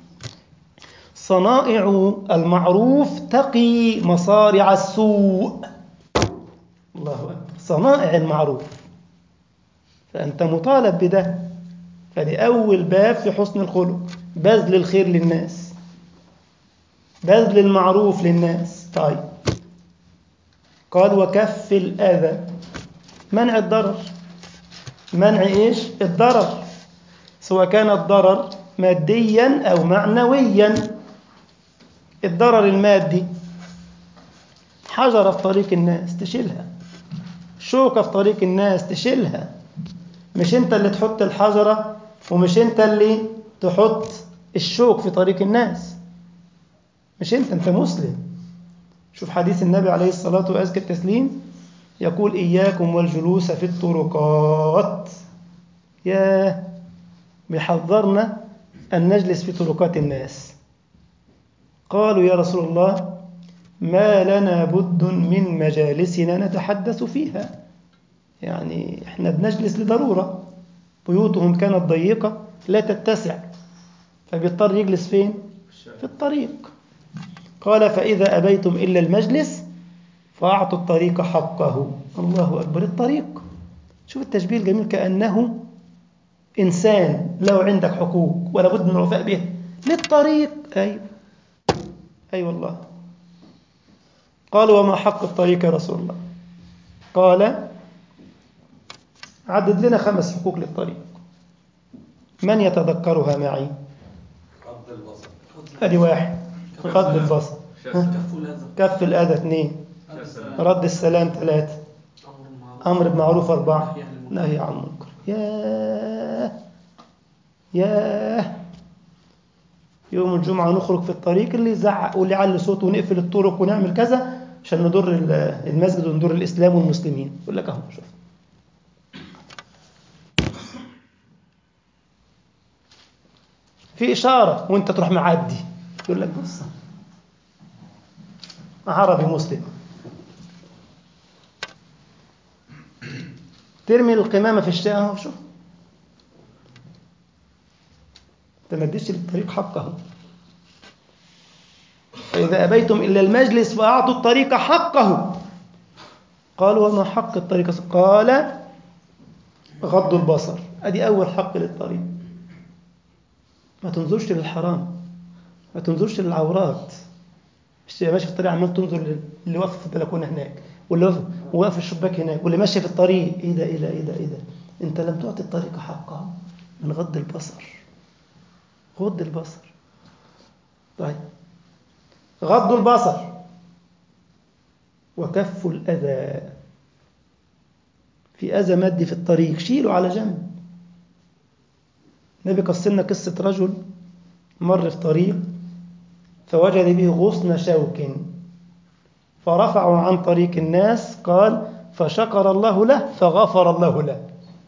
صنائع المعروف تقي مصارع السوء الله أكبر صنائع المعروف فأنت مطالب بده فدي أول باب في حسن الخلق بذل الخير للناس بذل المعروف للناس طيب قال وكف الأذى منع الضرر منع إيش الضرر سواء كان الضرر ماديا أو معنويا الضرر المادي حجرة في طريق الناس تشيلها شوكة في طريق الناس تشيلها مش انت اللي تحط الحجرة ومش انت اللي تحط الشوك في طريق الناس مش انت انت مسلم شوف حديث النبي عليه الصلاة وأزكى التسليم يقول إياكم والجلوس في الطرقات يا بيحذرنا أن نجلس في طرقات الناس قالوا يا رسول الله ما لنا بد من مجالسنا نتحدث فيها يعني احنا بنجلس لضرورة بيوتهم كانت ضيقة لا تتسع فبيضطر يجلس فين في الطريق قال فإذا أبيتم إلا المجلس فأعطوا الطريق حقه الله أكبر الطريق شوف التشبيه الجميل كأنه إنسان له عندك حقوق ولا بد من الوفاء بها للطريق أيوة أي أيوة والله قالوا وما حق الطريق يا رسول الله قال عدد لنا خمس حقوق للطريق من يتذكرها معي غض البصر ادي واحد غض البصر ها؟ كف الأذى كف الأذى اثنين السلام رد السلام ثلاثة أمر أمر بالمعروف بمعروف أربعة نهي عن المنكر. نهي عن المنكر ياه ياه يوم الجمعة نخرج في الطريق اللي يزعق واللي يعلي صوته ونقفل الطرق ونعمل كذا عشان نضر ال- المسجد ونضر الإسلام والمسلمين يقول لك أهو شوف في إشارة وأنت تروح معدي يقول لك بص عربي مسلم ترمي القمامة في الشارع اهو شوف انت ما اديتش للطريق حقه فإذا أبيتم إلا المجلس فأعطوا الطريق حقه قالوا وما حق الطريق قال غض البصر أدي أول حق للطريق ما تنظرش للحرام ما تنظرش للعورات مش تبقى ماشي في الطريق عمال تنظر اللي واقف في البلكونه هناك واللي واقف واقف في الشباك هناك واللي ماشي في الطريق ايه ده ايه ده ايه ده ايه ده انت لم تعطي الطريق حقه من غض البصر غض البصر طيب غض البصر وكف الأذى في أذى مادي في الطريق شيله على جنب النبي قص لنا قصة رجل مر في طريق فوجد به غصن شوك فرفعه عن طريق الناس قال فشكر الله له فغفر الله له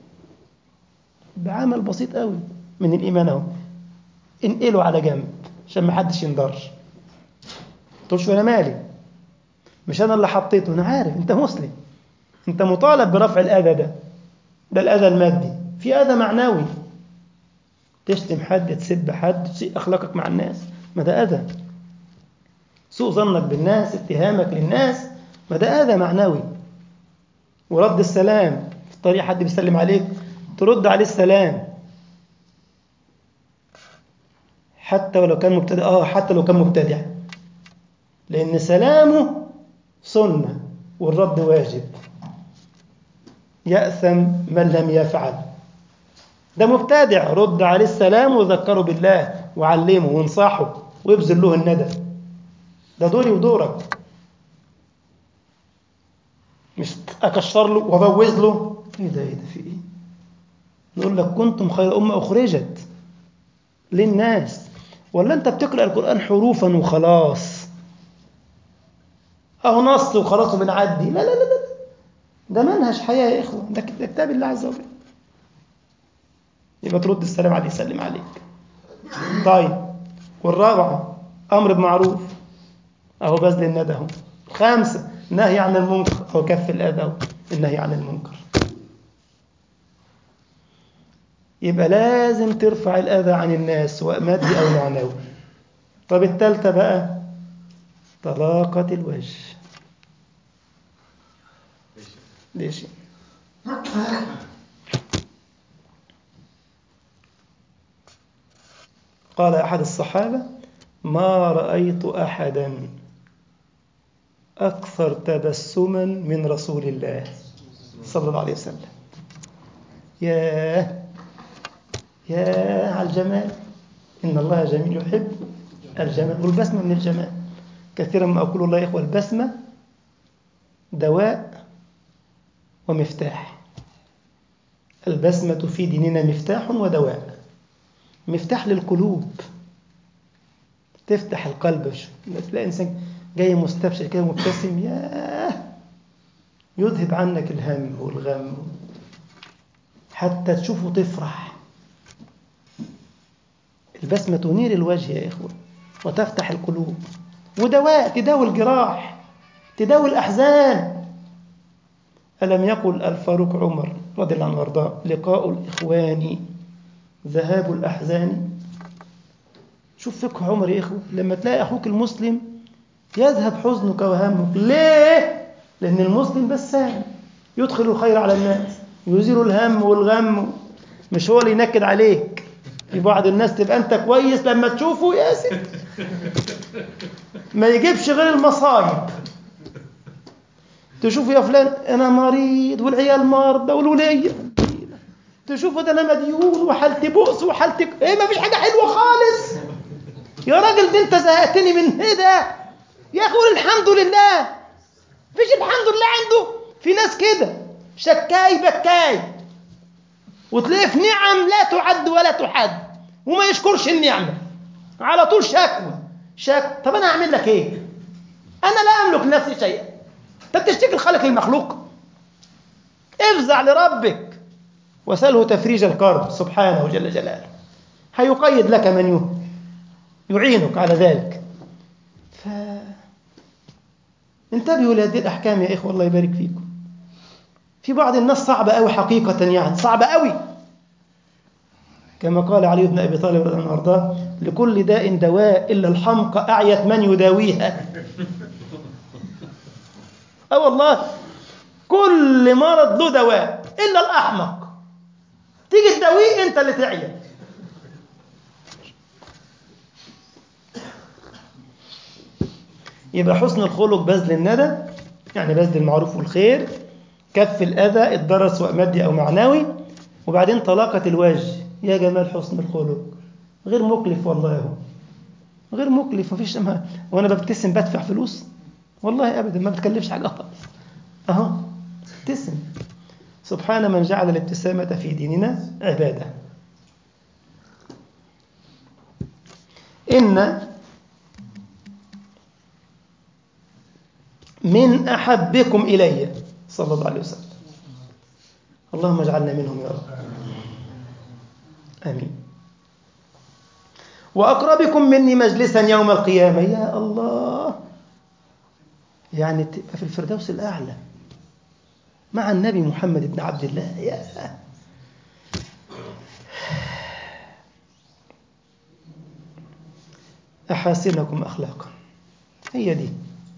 بعمل بسيط قوي من الإيمان اهو انقله على جنب عشان ما حدش ينضر تقولش انا مالي مش انا اللي حطيته انا عارف انت مسلم أنت مطالب برفع الأذى ده ده الأذى المادي في أذى معنوي تشتم حد تسب حد تسيء أخلاقك مع الناس ما ده أذى سوء ظنك بالناس اتهامك للناس ما ده أذى معنوي ورد السلام في الطريق حد بيسلم عليك ترد عليه السلام حتى ولو كان مبتدع اه حتى لو كان مبتدع لأن سلامه سنة والرد واجب يأثم من لم يفعل ده مبتدع رد عليه السلام وذكره بالله وعلمه وانصحه وابذل له الندى ده دوري ودورك مش اكشر له وابوز له ايه ده ايه ده في ايه نقول لك كنتم خير امه اخرجت للناس ولا انت بتقرا القران حروفا وخلاص اهو نص وخلاص وبنعدي لا لا لا لا ده منهج حياه يا اخوه ده ده كتاب الله عز وجل يبقى ترد السلام عليه يسلم عليك طيب والرابعه امر بمعروف اهو بذل الندى اهو خمسه نهي عن المنكر أو كف الأذى أو النهي عن المنكر يبقى لازم ترفع الأذى عن الناس سواء مادي أو معنوي طب التالتة بقى طلاقة الوجه ليش قال أحد الصحابة ما رأيت أحدا أكثر تبسما من رسول الله صلى الله عليه وسلم ياه يا على الجمال إن الله جميل يحب الجمال والبسمة من الجمال كثيرا ما أقول الله يا إخوة البسمة دواء ومفتاح البسمة في ديننا مفتاح ودواء مفتاح للقلوب تفتح القلب تلاقي إنسان جاي مستبشر كده مبتسم ياه يذهب عنك الهم والغم حتى تشوفه تفرح البسمة تنير الوجه يا إخوة وتفتح القلوب ودواء تداوي الجراح تداوي الأحزان ألم يقل الفاروق عمر رضي الله عنه وارضاه لقاء الإخوان ذهاب الأحزان شوف فقه عمر يا إخوة لما تلاقي أخوك المسلم يذهب حزنك وهمك ليه؟ لأن المسلم بسام يدخل الخير على الناس يزيل الهم والغم مش هو اللي ينكد عليك في بعض الناس تبقى أنت كويس لما تشوفه يا سيدي ما يجيبش غير المصايب تشوفه يا فلان أنا مريض والعيال مرضى والولية تشوفه ده أنا مديون وحالتي بؤس وحالتي إيه ما فيش حاجة حلوة خالص يا راجل ده أنت زهقتني من إيه ده يا أخي قول الحمد لله فيش الحمد لله عنده في ناس كده شكاي بكاي وتلاقيه في نعم لا تعد ولا تحد وما يشكرش النعمة على طول شكوى شك طب أنا أعمل لك إيه أنا لا أملك نفسي شيئا أنت بتشتكي الخالق المخلوق افزع لربك وسأله تفريج الكرب سبحانه جل جلاله هيقيد لك من يعينك على ذلك ف انتبهوا لهذه الأحكام يا إخوة الله يبارك فيكم في بعض الناس صعبة أوي حقيقة يعني صعبة أوي كما قال علي بن أبي طالب رضي الله عنه وارضاه لكل داء دواء إلا الحمقى أعيت من يداويها أه والله كل مرض له دواء إلا الأحمق تيجي تداويه أنت اللي تعيا يبقى حسن الخلق بذل الندى يعني بذل المعروف والخير كف الأذى الضرر سواء مادي أو معنوي وبعدين طلاقة الوجه يا جمال حسن الخلق غير مكلف والله هو غير مكلف مفيش ما وانا ببتسم بدفع فلوس والله ابدا ما بتكلفش حاجه خالص اهو ابتسم سبحان من جعل الابتسامة في ديننا عبادة إن من أحبكم إلي صلى الله عليه وسلم اللهم اجعلنا منهم يا رب آمين وأقربكم مني مجلسا يوم القيامة يا الله يعني تبقى في الفردوس الأعلى مع النبي محمد بن عبد الله يا أحاسنكم أخلاقا هي دي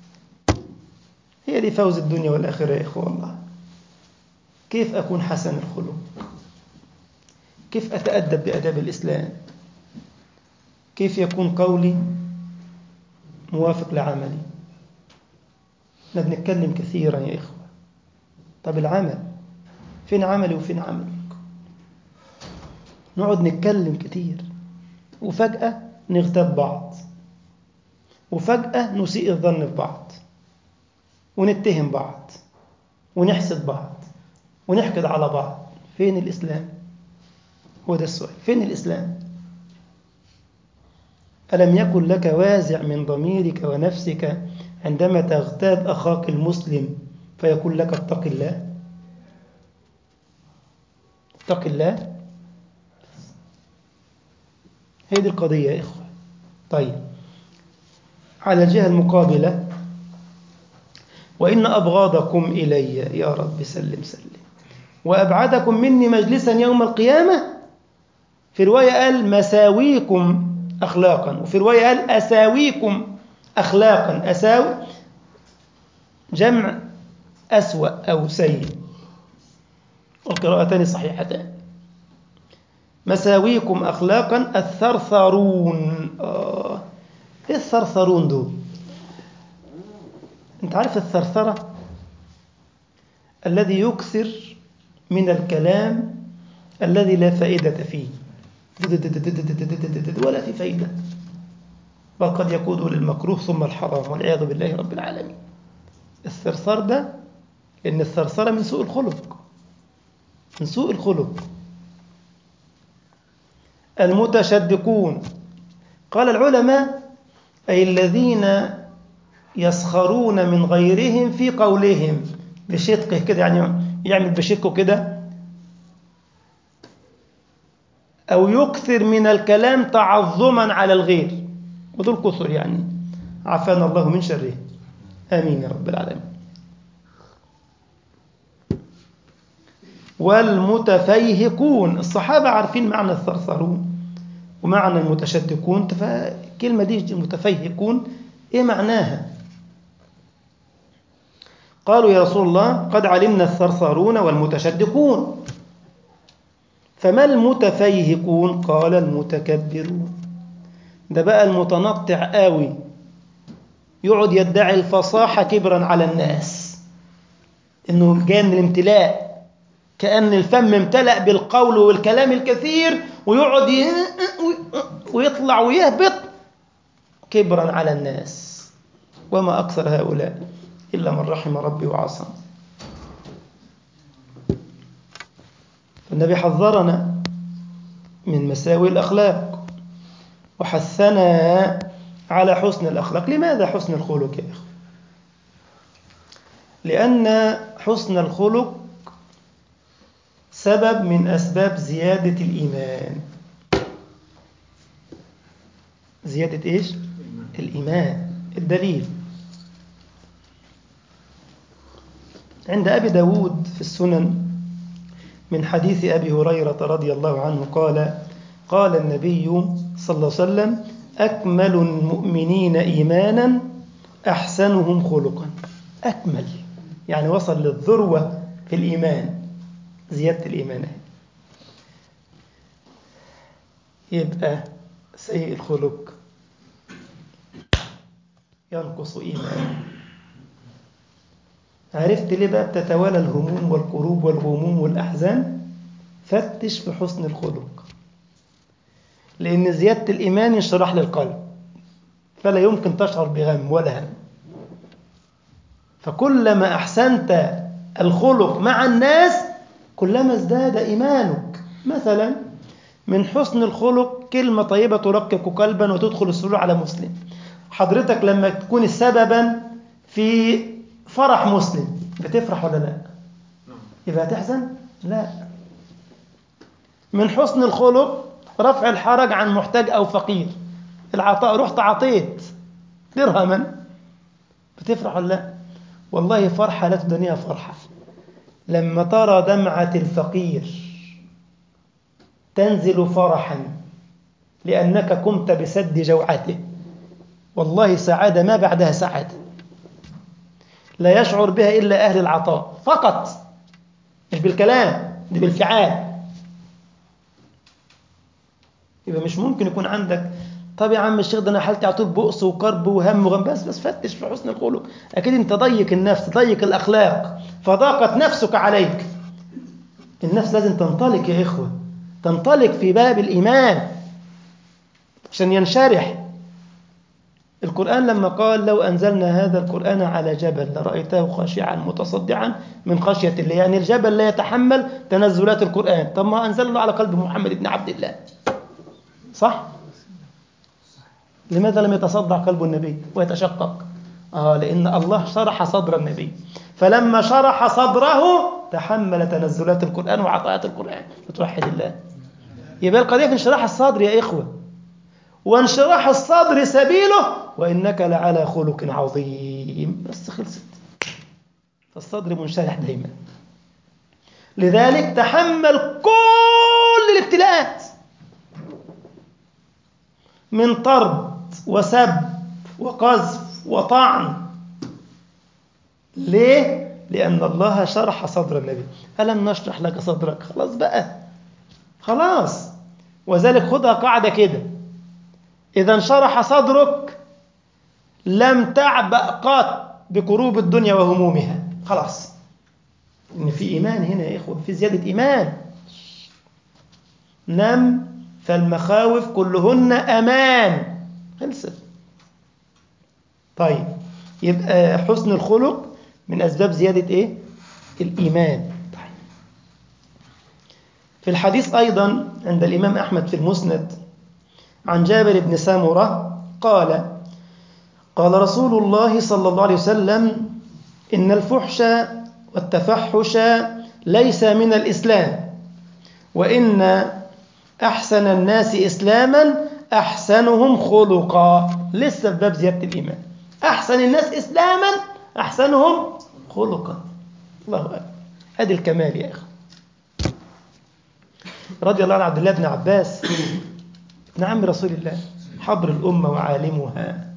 هي دي فوز الدنيا والآخرة يا إخوة الله كيف أكون حسن الخلق كيف أتأدب بأداب الإسلام كيف يكون قولي موافق لعملي احنا بنتكلم كثيرا يا إخوة طب العمل فين عملي وفين عملك نقعد نتكلم كتير وفجأة نغتاب بعض وفجأة نسيء الظن في بعض ونتهم بعض ونحسد بعض ونحقد على بعض فين الإسلام هو ده السؤال فين الإسلام ألم يكن لك وازع من ضميرك ونفسك عندما تغتاب أخاك المسلم فيقول لك اتق الله اتق الله هي دي القضية يا إخوة طيب على الجهة المقابلة وإن أبغاضكم إلي يا رب سلم سلم وأبعدكم مني مجلسا يوم القيامة في رواية قال مساويكم أخلاقا وفي رواية قال أساويكم أخلاقا أساوي جمع أسوأ أو سيء والقراءتان صحيحتان مساويكم أخلاقا الثرثرون آه. إيه الثرثرون دول أنت عارف الثرثرة الذي يكثر من الكلام الذي لا فائدة فيه ولا في فائدة بل قد يقود للمكروه ثم الحرام والعياذ بالله رب العالمين الثرثر ده إن الثرثرة من سوء الخلق من سوء الخلق المتشدقون قال العلماء أي الذين يسخرون من غيرهم في قولهم بشدقه كده يعني يعمل بشدقه كده أو يكثر من الكلام تعظما على الغير ودول كثر يعني عافانا الله من شره آمين يا رب العالمين والمتفيهقون الصحابة عارفين معنى الثرثرون ومعنى المتشدقون فالكلمة دي متفيهقون إيه معناها قالوا يا رسول الله قد علمنا الثرثرون والمتشدقون فما المتفيهقون قال المتكبرون ده بقى المتنطع قوي يقعد يدعي الفصاحة كبرا على الناس انه جاي من الامتلاء كأن الفم امتلأ بالقول والكلام الكثير ويقعد ي... ويطلع ويهبط كبرا على الناس وما أكثر هؤلاء إلا من رحم ربي وعصم النبي حذرنا من مساوي الأخلاق وحثنا على حسن الأخلاق لماذا حسن الخلق يا أخي لأن حسن الخلق سبب من أسباب زيادة الإيمان زيادة إيش؟ الإيمان الدليل عند أبي داود في السنن من حديث أبي هريرة رضي الله عنه قال قال النبي صلى الله عليه وسلم أكمل المؤمنين إيمانا أحسنهم خلقا أكمل يعني وصل للذروة في الإيمان زيادة الإيمان يبقى سيء الخلق ينقص إيمان عرفت ليه بقى بتتوالى الهموم والكروب والغموم والأحزان فتش في حسن الخلق لأن زيادة الإيمان ينشرح للقلب فلا يمكن تشعر بغم ولا هم فكلما أحسنت الخلق مع الناس كلما ازداد إيمانك مثلا من حسن الخلق كلمة طيبة ترقق قلبا وتدخل السرور على مسلم حضرتك لما تكون سببا في فرح مسلم بتفرح ولا لا يبقى تحزن لا من حسن الخلق رفع الحرج عن محتاج أو فقير العطاء رحت عطيت درهما بتفرح ولا لا والله فرحة لا تدنيها فرحة لما ترى دمعة الفقير تنزل فرحا لأنك قمت بسد جوعته والله سعادة ما بعدها سعادة لا يشعر بها إلا أهل العطاء فقط مش بالكلام دي بالفعال يبقى مش ممكن يكون عندك طب يا عم الشيخ ده انا حالتي على طول بؤس وكرب وهم وغم بس بس فتش في حسن الخلق اكيد انت ضيق النفس ضيق الاخلاق فضاقت نفسك عليك النفس لازم تنطلق يا اخوه تنطلق في باب الايمان عشان ينشرح القرآن لما قال لو أنزلنا هذا القرآن على جبل لرأيته خاشعا متصدعا من خشية الله يعني الجبل لا يتحمل تنزلات القرآن طب ما أنزل الله على قلب محمد بن عبد الله صح؟ لماذا لم يتصدع قلب النبي ويتشقق؟ آه لأن الله شرح صدر النبي فلما شرح صدره تحمل تنزلات القرآن وعطايات القرآن فتوحد الله يبقى القضية في انشراح الصدر يا إخوة وانشراح الصدر سبيله وإنك لعلى خلق عظيم بس خلصت فالصدر منشرح دايما لذلك تحمل كل الابتلاءات من طرد وسب وقذف وطعن ليه؟ لأن الله شرح صدر النبي ألم نشرح لك صدرك خلاص بقى خلاص وذلك خدها قاعدة كده إذا انشرح صدرك لم تعبأ قط بكروب الدنيا وهمومها خلاص إن في إيمان هنا يا إخوة في زيادة إيمان نم فالمخاوف كلهن أمان خلصت طيب يبقى حسن الخلق من أسباب زيادة إيه؟ الإيمان طيب. في الحديث أيضا عند الإمام أحمد في المسند عن جابر بن سامرة قال قال رسول الله صلى الله عليه وسلم إن الفحش والتفحش ليس من الإسلام وإن أحسن الناس إسلاما أحسنهم خلقا لسه في باب زيادة الإيمان أحسن الناس إسلاما أحسنهم خلقا الله أكبر هذه الكمال يا أخي رضي الله عن عبد الله بن عباس ابن عم رسول الله حبر الأمة وعالمها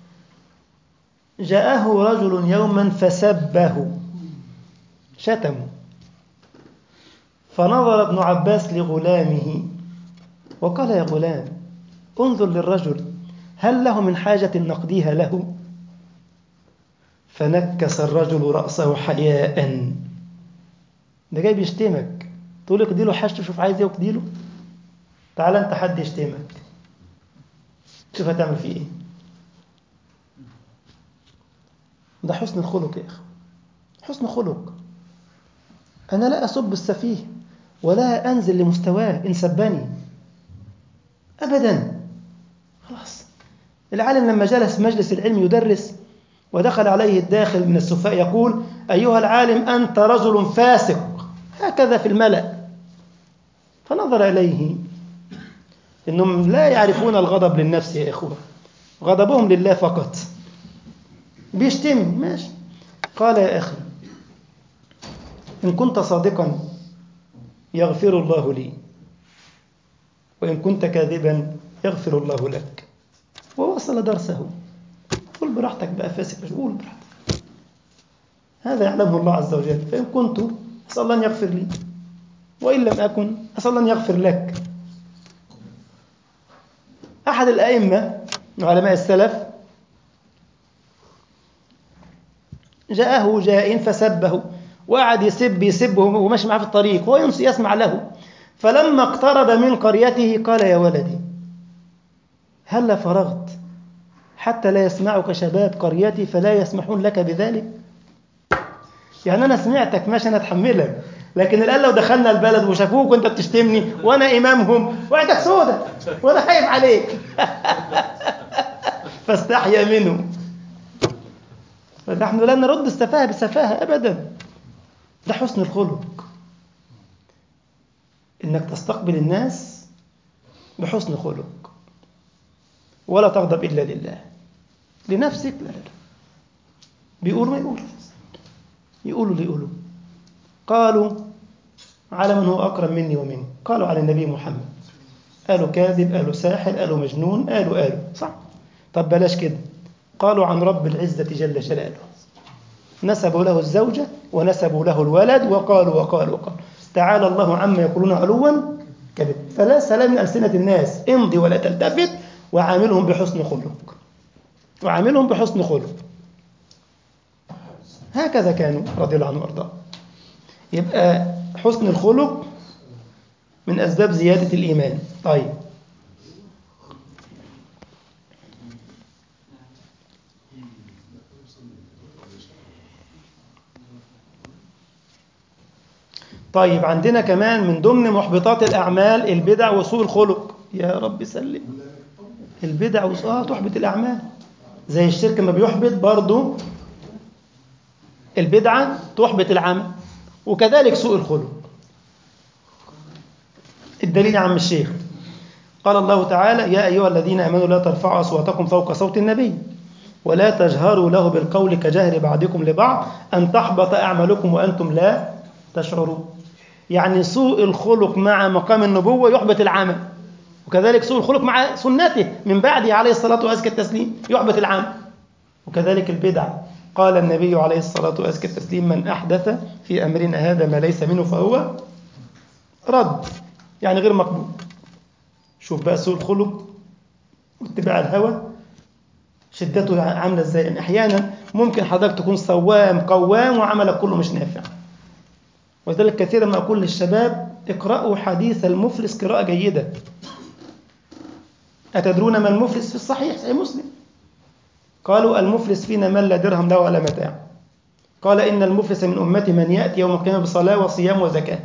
جاءه رجل يوما فسبه شتمه فنظر ابن عباس لغلامه وقال يا غلام انظر للرجل هل له من حاجة نقضيها له فنكس الرجل رأسه حياء ده جاي بيشتمك تقول اقضي له حاجته شوف عايز ايه واقضي له تعال انت حد يشتمك شوف هتعمل فيه ايه ده حسن الخلق يا اخي حسن خلق انا لا اسب السفيه ولا انزل لمستواه ان سبني ابدا خلاص العالم لما جلس مجلس العلم يدرس ودخل عليه الداخل من السفاء يقول ايها العالم انت رجل فاسق هكذا في الملا فنظر اليه انهم لا يعرفون الغضب للنفس يا اخوه غضبهم لله فقط بيشتمني ماشي قال يا اخي ان كنت صادقا يغفر الله لي وان كنت كاذبا يغفر الله لك ووصل درسه قل براحتك بقى فاسق مش قول براحتك هذا يعلمه الله عز وجل فان كنت اسال الله ان يغفر لي وان لم اكن اسال الله ان يغفر لك أحد الأئمة علماء السلف جاءه جاء فسبه وقعد يسب يسبه وماشي معاه في الطريق هو يسمع له فلما اقترب من قريته قال يا ولدي هل فرغت حتى لا يسمعك شباب قريتي فلا يسمحون لك بذلك يعني أنا سمعتك ماشي أنا أتحملك لكن الآن لو دخلنا البلد وشافوك وانت بتشتمني وانا امامهم وعندك سودة وانا خايف عليك فاستحيا منه فنحن لا نرد السفاهة بالسفاهة ابدا ده حسن الخلق انك تستقبل الناس بحسن خلق ولا تغضب الا لله لنفسك لا لا بيقولوا ما يقولوا يقولوا اللي يقولوا قالوا على من هو أكرم مني ومني قالوا على النبي محمد قالوا كاذب قالوا ساحر قالوا مجنون قالوا قالوا صح طب بلاش كده قالوا عن رب العزة جل جلاله نسبوا له الزوجة ونسبوا له الولد وقالوا وقالوا وقالوا تعالى الله عما يقولون علوا كذب فلا سلام من ألسنة الناس امضي ولا تلتفت وعاملهم بحسن خلق وعاملهم بحسن خلق هكذا كانوا رضي الله عنه وارضاه يبقى حسن الخلق من أسباب زيادة الإيمان طيب طيب عندنا كمان من ضمن محبطات الأعمال البدع وسوء الخلق يا رب سلم البدع وسوء آه تحبط الأعمال زي الشرك ما بيحبط برضه البدعة تحبط العمل وكذلك سوء الخلق الدليل يا عم الشيخ قال الله تعالى يا أيها الذين آمنوا لا ترفعوا أصواتكم فوق صوت النبي ولا تجهروا له بالقول كجهر بعضكم لبعض أن تحبط أعمالكم وأنتم لا تشعرون يعني سوء الخلق مع مقام النبوة يحبط العمل وكذلك سوء الخلق مع سنته من بعده عليه الصلاة وأزكى التسليم يحبط العمل وكذلك البدع قال النبي عليه الصلاة وأزكى التسليم من أحدث في أمرنا هذا ما ليس منه فهو رد يعني غير مقبول شوف بقى سوء الخلق واتباع الهوى شدته عاملة ازاي يعني أحيانا ممكن حضرتك تكون صوام قوام وعملك كله مش نافع وذلك كثيرا ما أقول للشباب اقرأوا حديث المفلس قراءة جيدة أتدرون ما المفلس في الصحيح صحيح مسلم قالوا المفلس فينا من لا درهم له ولا متاع قال إن المفلس من أمتي من يأتي يوم القيامة بصلاة وصيام وزكاة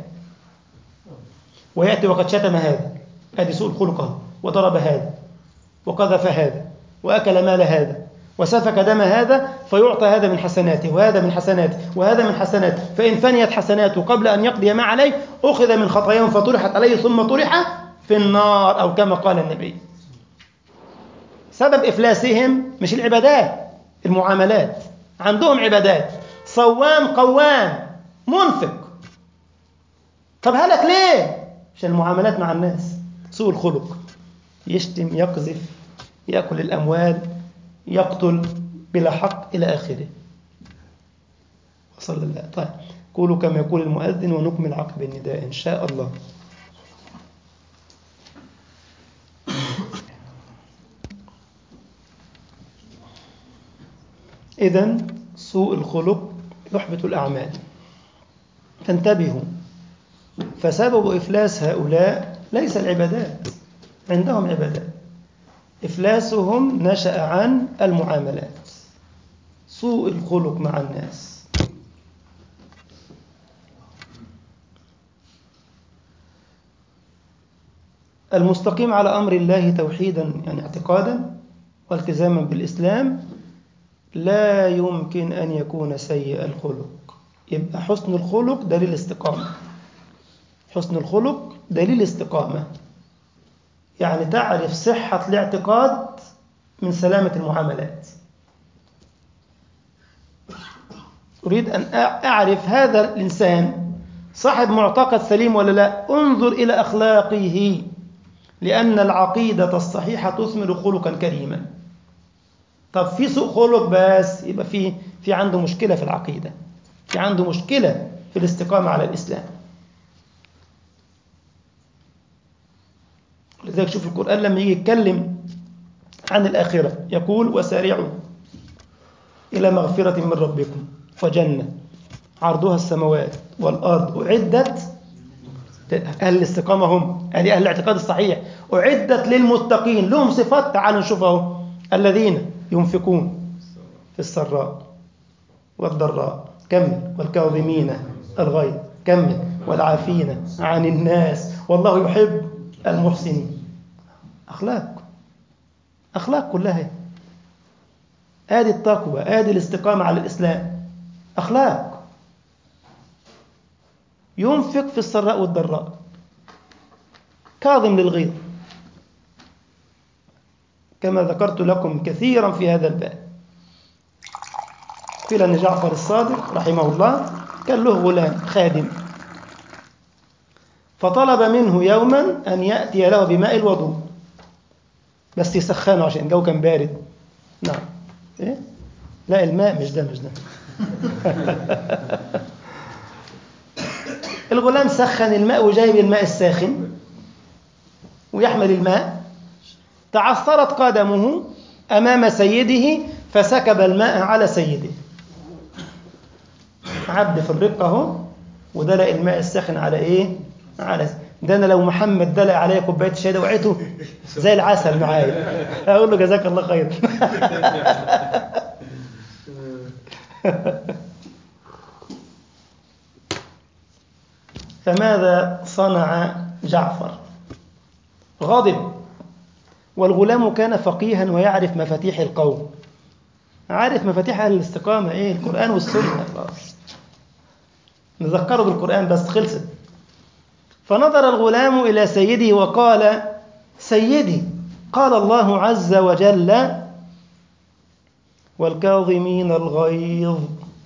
ويأتي وقد شتم هذا هذه سوء الخلق أهو وضرب هذا وقذف هذا وأكل مال هذا وسفك دم هذا فيعطى هذا من حسناته وهذا من حسناته وهذا من حسناته فإن فنيت حسناته قبل أن يقضي ما عليه أخذ من خطاياهم فطرحت عليه ثم طرح في النار أو كما قال النبي سبب إفلاسهم مش العبادات المعاملات عندهم عبادات صوام قوام منفق طب هلك ليه عشان المعاملات مع الناس سوء الخلق يشتم يقذف يأكل الأموال يقتل بلا حق إلى آخره وصلى الله طيب قولوا كما يقول المؤذن ونكمل عقب النداء إن شاء الله إذا سوء الخلق يحبط الأعمال فانتبهوا فسبب إفلاس هؤلاء ليس العبادات عندهم عبادات إفلاسهم نشأ عن المعاملات سوء الخلق مع الناس المستقيم على أمر الله توحيدا يعني اعتقادا والتزاما بالإسلام لا يمكن أن يكون سيء الخلق يبقى حسن الخلق دليل استقامة حسن الخلق دليل استقامة يعني تعرف صحة الاعتقاد من سلامة المعاملات أريد أن أعرف هذا الإنسان صاحب معتقد سليم ولا لا انظر إلى أخلاقه لأن العقيدة الصحيحة تثمر خلقا كريما طب في سوء خلق بس يبقى في في عنده مشكلة في العقيدة في عنده مشكلة في الاستقامة على الإسلام لذلك شوف القرآن لما يجي يتكلم عن الآخرة يقول وسارعوا إلى مغفرة من ربكم وجنة عرضها السماوات والأرض أعدت أهل الاستقامة هم أهل أهل الاعتقاد الصحيح أعدت للمتقين لهم صفات تعالوا نشوفها الذين ينفقون في السراء والضراء كمل والكاظمين الغيظ كمل والعافين عن الناس والله يحب المحسنين أخلاق أخلاق كلها آدي التقوى آدي الاستقامة على الإسلام أخلاق ينفق في السراء والضراء كاظم للغيظ كما ذكرت لكم كثيرا في هذا الباب قيل أن جعفر الصادق رحمه الله كان له غلام خادم فطلب منه يوما أن يأتي له بماء الوضوء بس يسخنه عشان الجو كان بارد نعم إيه؟ لا الماء مش ده مش ده الغلام سخن الماء وجايب الماء الساخن ويحمل الماء تعثرت قدمه أمام سيده فسكب الماء على سيده عبد في الرقة اهو ودلق الماء الساخن على ايه؟ على ده انا لو محمد دلق عليا كوبايه شاي ده وقعته زي العسل معايا اقول له جزاك الله خير فماذا صنع جعفر غضب والغلام كان فقيها ويعرف مفاتيح القوم عارف مفاتيح اهل الاستقامه ايه القران والسنه خلاص نذكره بالقران بس خلصت فنظر الغلام الى سيده وقال سيدي قال الله عز وجل والكاظمين الغيظ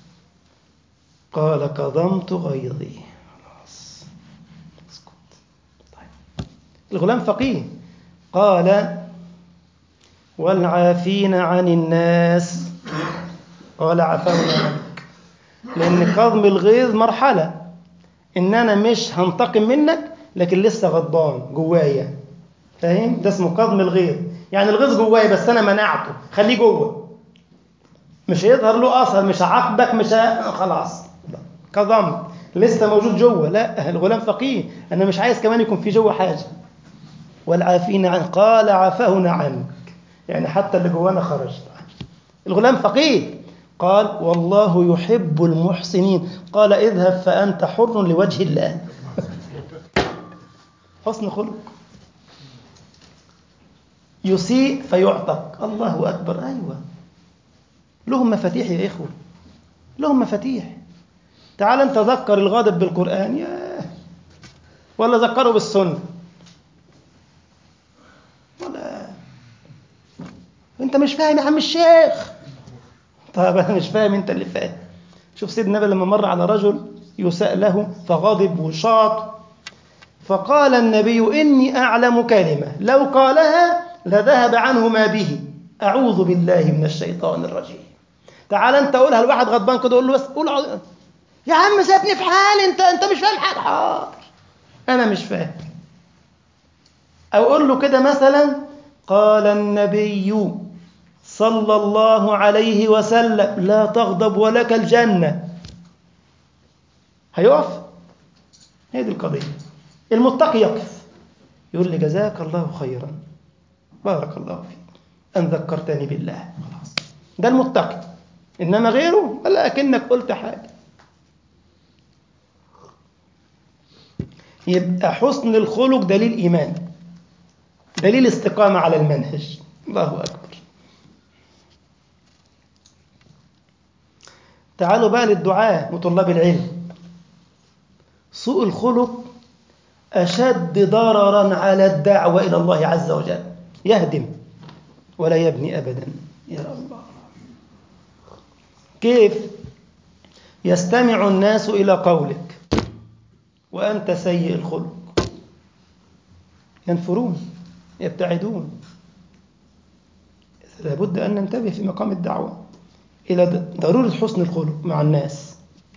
قال كظمت غيظي خلاص اسكت طيب الغلام فقيه قال والعافين عن الناس قال عفونا عنك لأن كظم الغيظ مرحلة إن أنا مش هنتقم منك لكن لسه غضبان جوايا فاهم؟ ده اسمه كظم الغيظ يعني الغيظ جوايا بس أنا منعته خليه جوه مش هيظهر له أثر مش هعاقبك مش ه... خلاص كظمت لسه موجود جوه لا الغلام فقيه أنا مش عايز كمان يكون في جوه حاجة والعافين عن قال عفونا عنك يعني حتى اللي جوانا خرج الغلام فقيه قال والله يحب المحسنين قال اذهب فأنت حر لوجه الله حسن خلق يسيء فيعتق الله أكبر أيوة لهم مفاتيح يا إخوة لهم مفاتيح تعال انت ذكر الغاضب بالقرآن يا ولا ذكره بالسنة ولا انت مش فاهم يا عم الشيخ طيب انا مش فاهم انت اللي فاهم شوف سيدنا النبي لما مر على رجل يساء له فغضب وشاط فقال النبي اني اعلم كلمه لو قالها لذهب عنه ما به اعوذ بالله من الشيطان الرجيم تعال انت قولها لواحد غضبان كده قول له بس قول عو... يا عم سيبني في حالي انت انت مش فاهم حاجه حاضر انا مش فاهم او قول له كده مثلا قال النبي صلى الله عليه وسلم لا تغضب ولك الجنة هيقف هي دي القضية المتقي يقف يقول لي جزاك الله خيرا بارك الله فيك أن ذكرتني بالله خلاص ده المتقي إنما غيره ولا أكنك قلت حاجة يبقى حسن الخلق دليل إيمان دليل استقامة على المنهج الله أكبر تعالوا بقى للدعاء وطلاب العلم سوء الخلق أشد ضررا على الدعوة إلى الله عز وجل يهدم ولا يبني أبدا يا الله كيف يستمع الناس إلى قولك وأنت سيء الخلق ينفرون يبتعدون لابد أن ننتبه في مقام الدعوة إلى ضرورة حسن الخلق مع الناس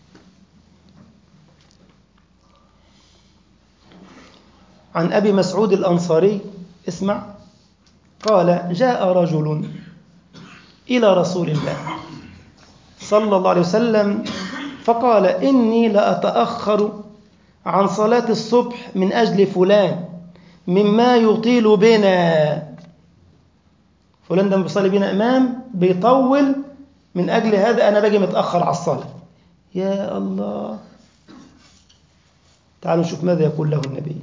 عن أبي مسعود الأنصاري اسمع قال جاء رجل إلى رسول الله صلى الله عليه وسلم فقال إني لأتأخر عن صلاة الصبح من أجل فلان مما يطيل بنا فلان ده بيصلي بينا إمام بيطول من أجل هذا أنا باجي متأخر على الصلاة يا الله تعالوا نشوف ماذا يقول له النبي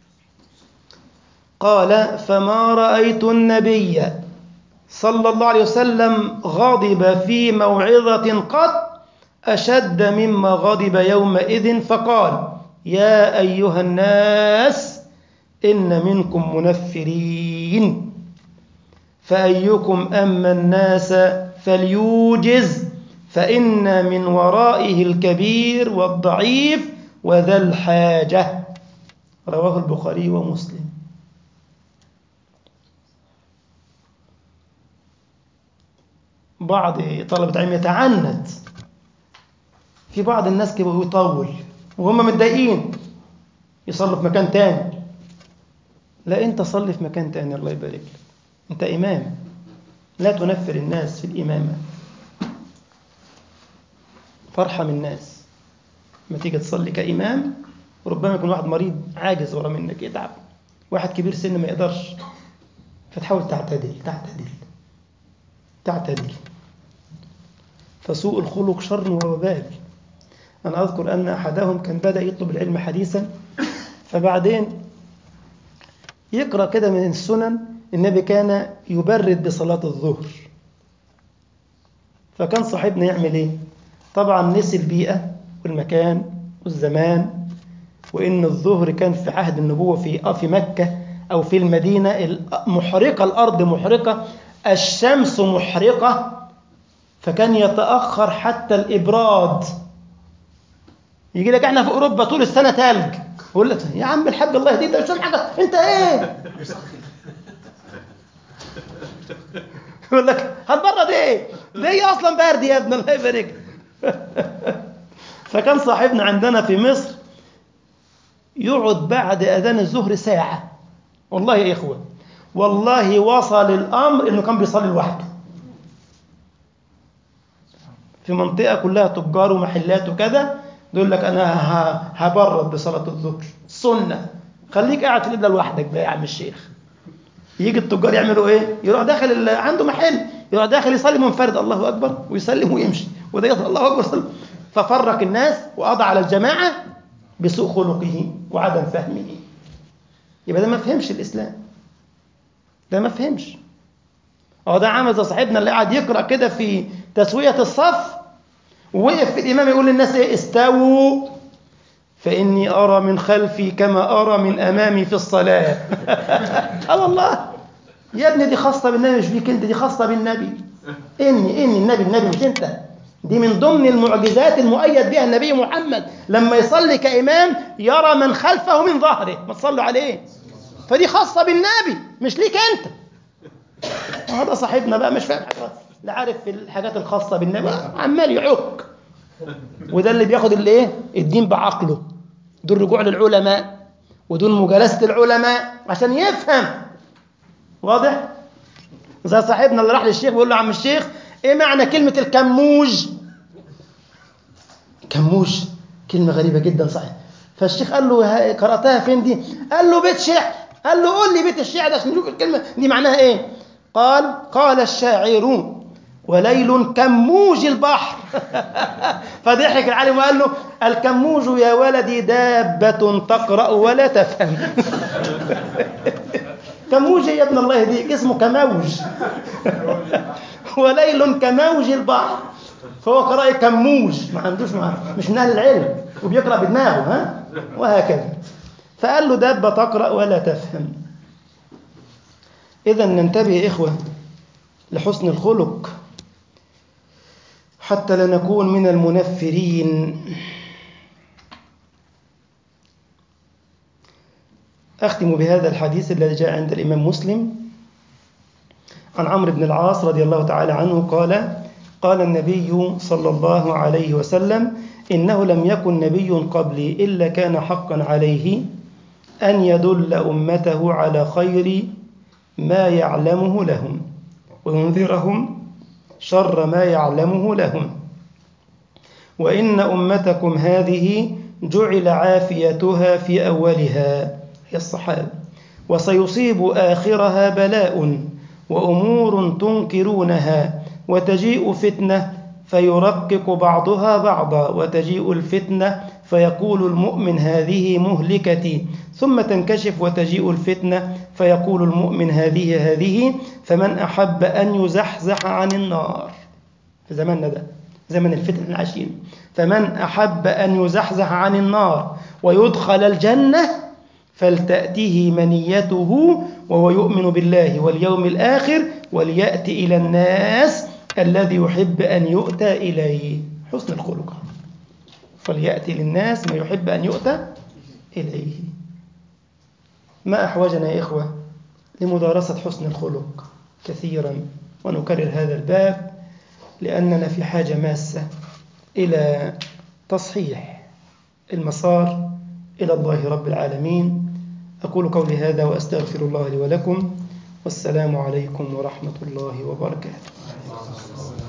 قال فما رأيت النبي صلى الله عليه وسلم غضب في موعظة قط أشد مما غضب يومئذ فقال يا أيها الناس إن منكم منفرين فأيكم أما الناس فليوجز فإن من ورائه الكبير والضعيف وذا الحاجة رواه البخاري ومسلم بعض طلبة العلم يتعنت في بعض الناس كده يطول وهم متضايقين يصلوا في مكان تاني لا انت صلي في مكان تاني الله يبارك لك انت امام لا تنفر الناس في الامامه فارحم الناس لما تيجي تصلي كامام ربما يكون واحد مريض عاجز ورا منك يتعب واحد كبير سن ما يقدرش فتحاول تعتدل تعتدل تعتدل فسوء الخلق شر ووبال أنا أذكر أن أحدهم كان بدأ يطلب العلم حديثا فبعدين يقرأ كده من السنن النبي كان يبرد بصلاة الظهر فكان صاحبنا يعمل إيه؟ طبعا نسي البيئة والمكان والزمان وإن الظهر كان في عهد النبوة في في مكة أو في المدينة محرقة الأرض محرقة الشمس محرقة فكان يتأخر حتى الإبراد يجي لك احنا في أوروبا طول السنة تلج يقول لك يا عم الحاج الله يهديك انت مش فاهم حاجة انت ايه؟ يقول لك هتبرد ايه؟ ده هي اصلا برد يا ابن الله يبارك فكان صاحبنا عندنا في مصر يقعد بعد اذان الظهر ساعة والله يا اخوه والله وصل الامر انه كان بيصلي لوحده في منطقة كلها تجار ومحلات وكذا يقول لك أنا هبرد بصلاة الظهر سنة خليك قاعد في القبلة لوحدك بقى يا عم الشيخ يجي التجار يعملوا إيه؟ يروح داخل عنده محل يروح داخل يصلي منفرد الله أكبر ويسلم ويمشي وده يصلي الله أكبر يسلم ففرق الناس وقضى على الجماعة بسوء خلقه وعدم فهمه يبقى ده ما فهمش الإسلام ده ما فهمش هو ده عامل زي صاحبنا اللي قاعد يقرأ كده في تسوية الصف ووقف في الإمام يقول للناس إيه استووا فإني أرى من خلفي كما أرى من أمامي في الصلاة آه والله يا ابني دي خاصة بالنبي مش بيك أنت دي خاصة بالنبي إني إني النبي النبي مش أنت دي من ضمن المعجزات المؤيد بها النبي محمد لما يصلي كإمام يرى من خلفه من ظهره ما تصلوا عليه فدي خاصة بالنبي مش ليك أنت هذا صاحبنا بقى مش فاهم حاجة لا عارف في الحاجات الخاصة بالنبي عمال يعك وده اللي بياخد الايه الدين بعقله دول رجوع للعلماء ودول مجالسة العلماء عشان يفهم واضح زي صاحبنا اللي راح للشيخ بيقول له عم الشيخ ايه معنى كلمة الكموج كموج كلمة غريبة جدا صحيح فالشيخ قال له قرأتها فين دي قال له بيت شعر قال له قول لي بيت الشعر ده عشان نشوف الكلمة دي معناها ايه قال قال الشاعر وليل كموج البحر فضحك العالم وقال له الكموج يا ولدي دابة تقرأ ولا تفهم كموج يا ابن الله يهديك اسمه كموج وليل كموج البحر فهو قرأ كموج ما عندوش مع مش من أهل العلم وبيقرأ بدماغه ها وهكذا فقال له دابة تقرأ ولا تفهم إذا ننتبه يا إخوة لحسن الخلق حتى لا نكون من المنفرين أختم بهذا الحديث الذي جاء عند الإمام مسلم عن عمرو بن العاص رضي الله تعالى عنه قال قال النبي صلى الله عليه وسلم إنه لم يكن نبي قبلي إلا كان حقا عليه أن يدل أمته على خير ما يعلمه لهم وينذرهم شر ما يعلمه لهم وإن أمتكم هذه جعل عافيتها في أولها هي الصحابة وسيصيب آخرها بلاء وأمور تنكرونها وتجيء فتنة فيرقق بعضها بعضا وتجيء الفتنة فيقول المؤمن هذه مهلكتي ثم تنكشف وتجيء الفتنة فيقول المؤمن هذه هذه فمن أحب أن يزحزح عن النار في زماننا ده زمن الفتن العشين فمن أحب أن يزحزح عن النار ويدخل الجنة فلتأته منيته وهو يؤمن بالله واليوم الآخر وليأتي إلى الناس الذي يحب أن يؤتى إليه حسن الخلق فليأتي للناس ما يحب أن يؤتى إليه ما أحوجنا يا إخوة لمدارسة حسن الخلق كثيرا ونكرر هذا الباب لأننا في حاجة ماسة إلى تصحيح المسار إلى الله رب العالمين أقول قولي هذا وأستغفر الله لي ولكم والسلام عليكم ورحمة الله وبركاته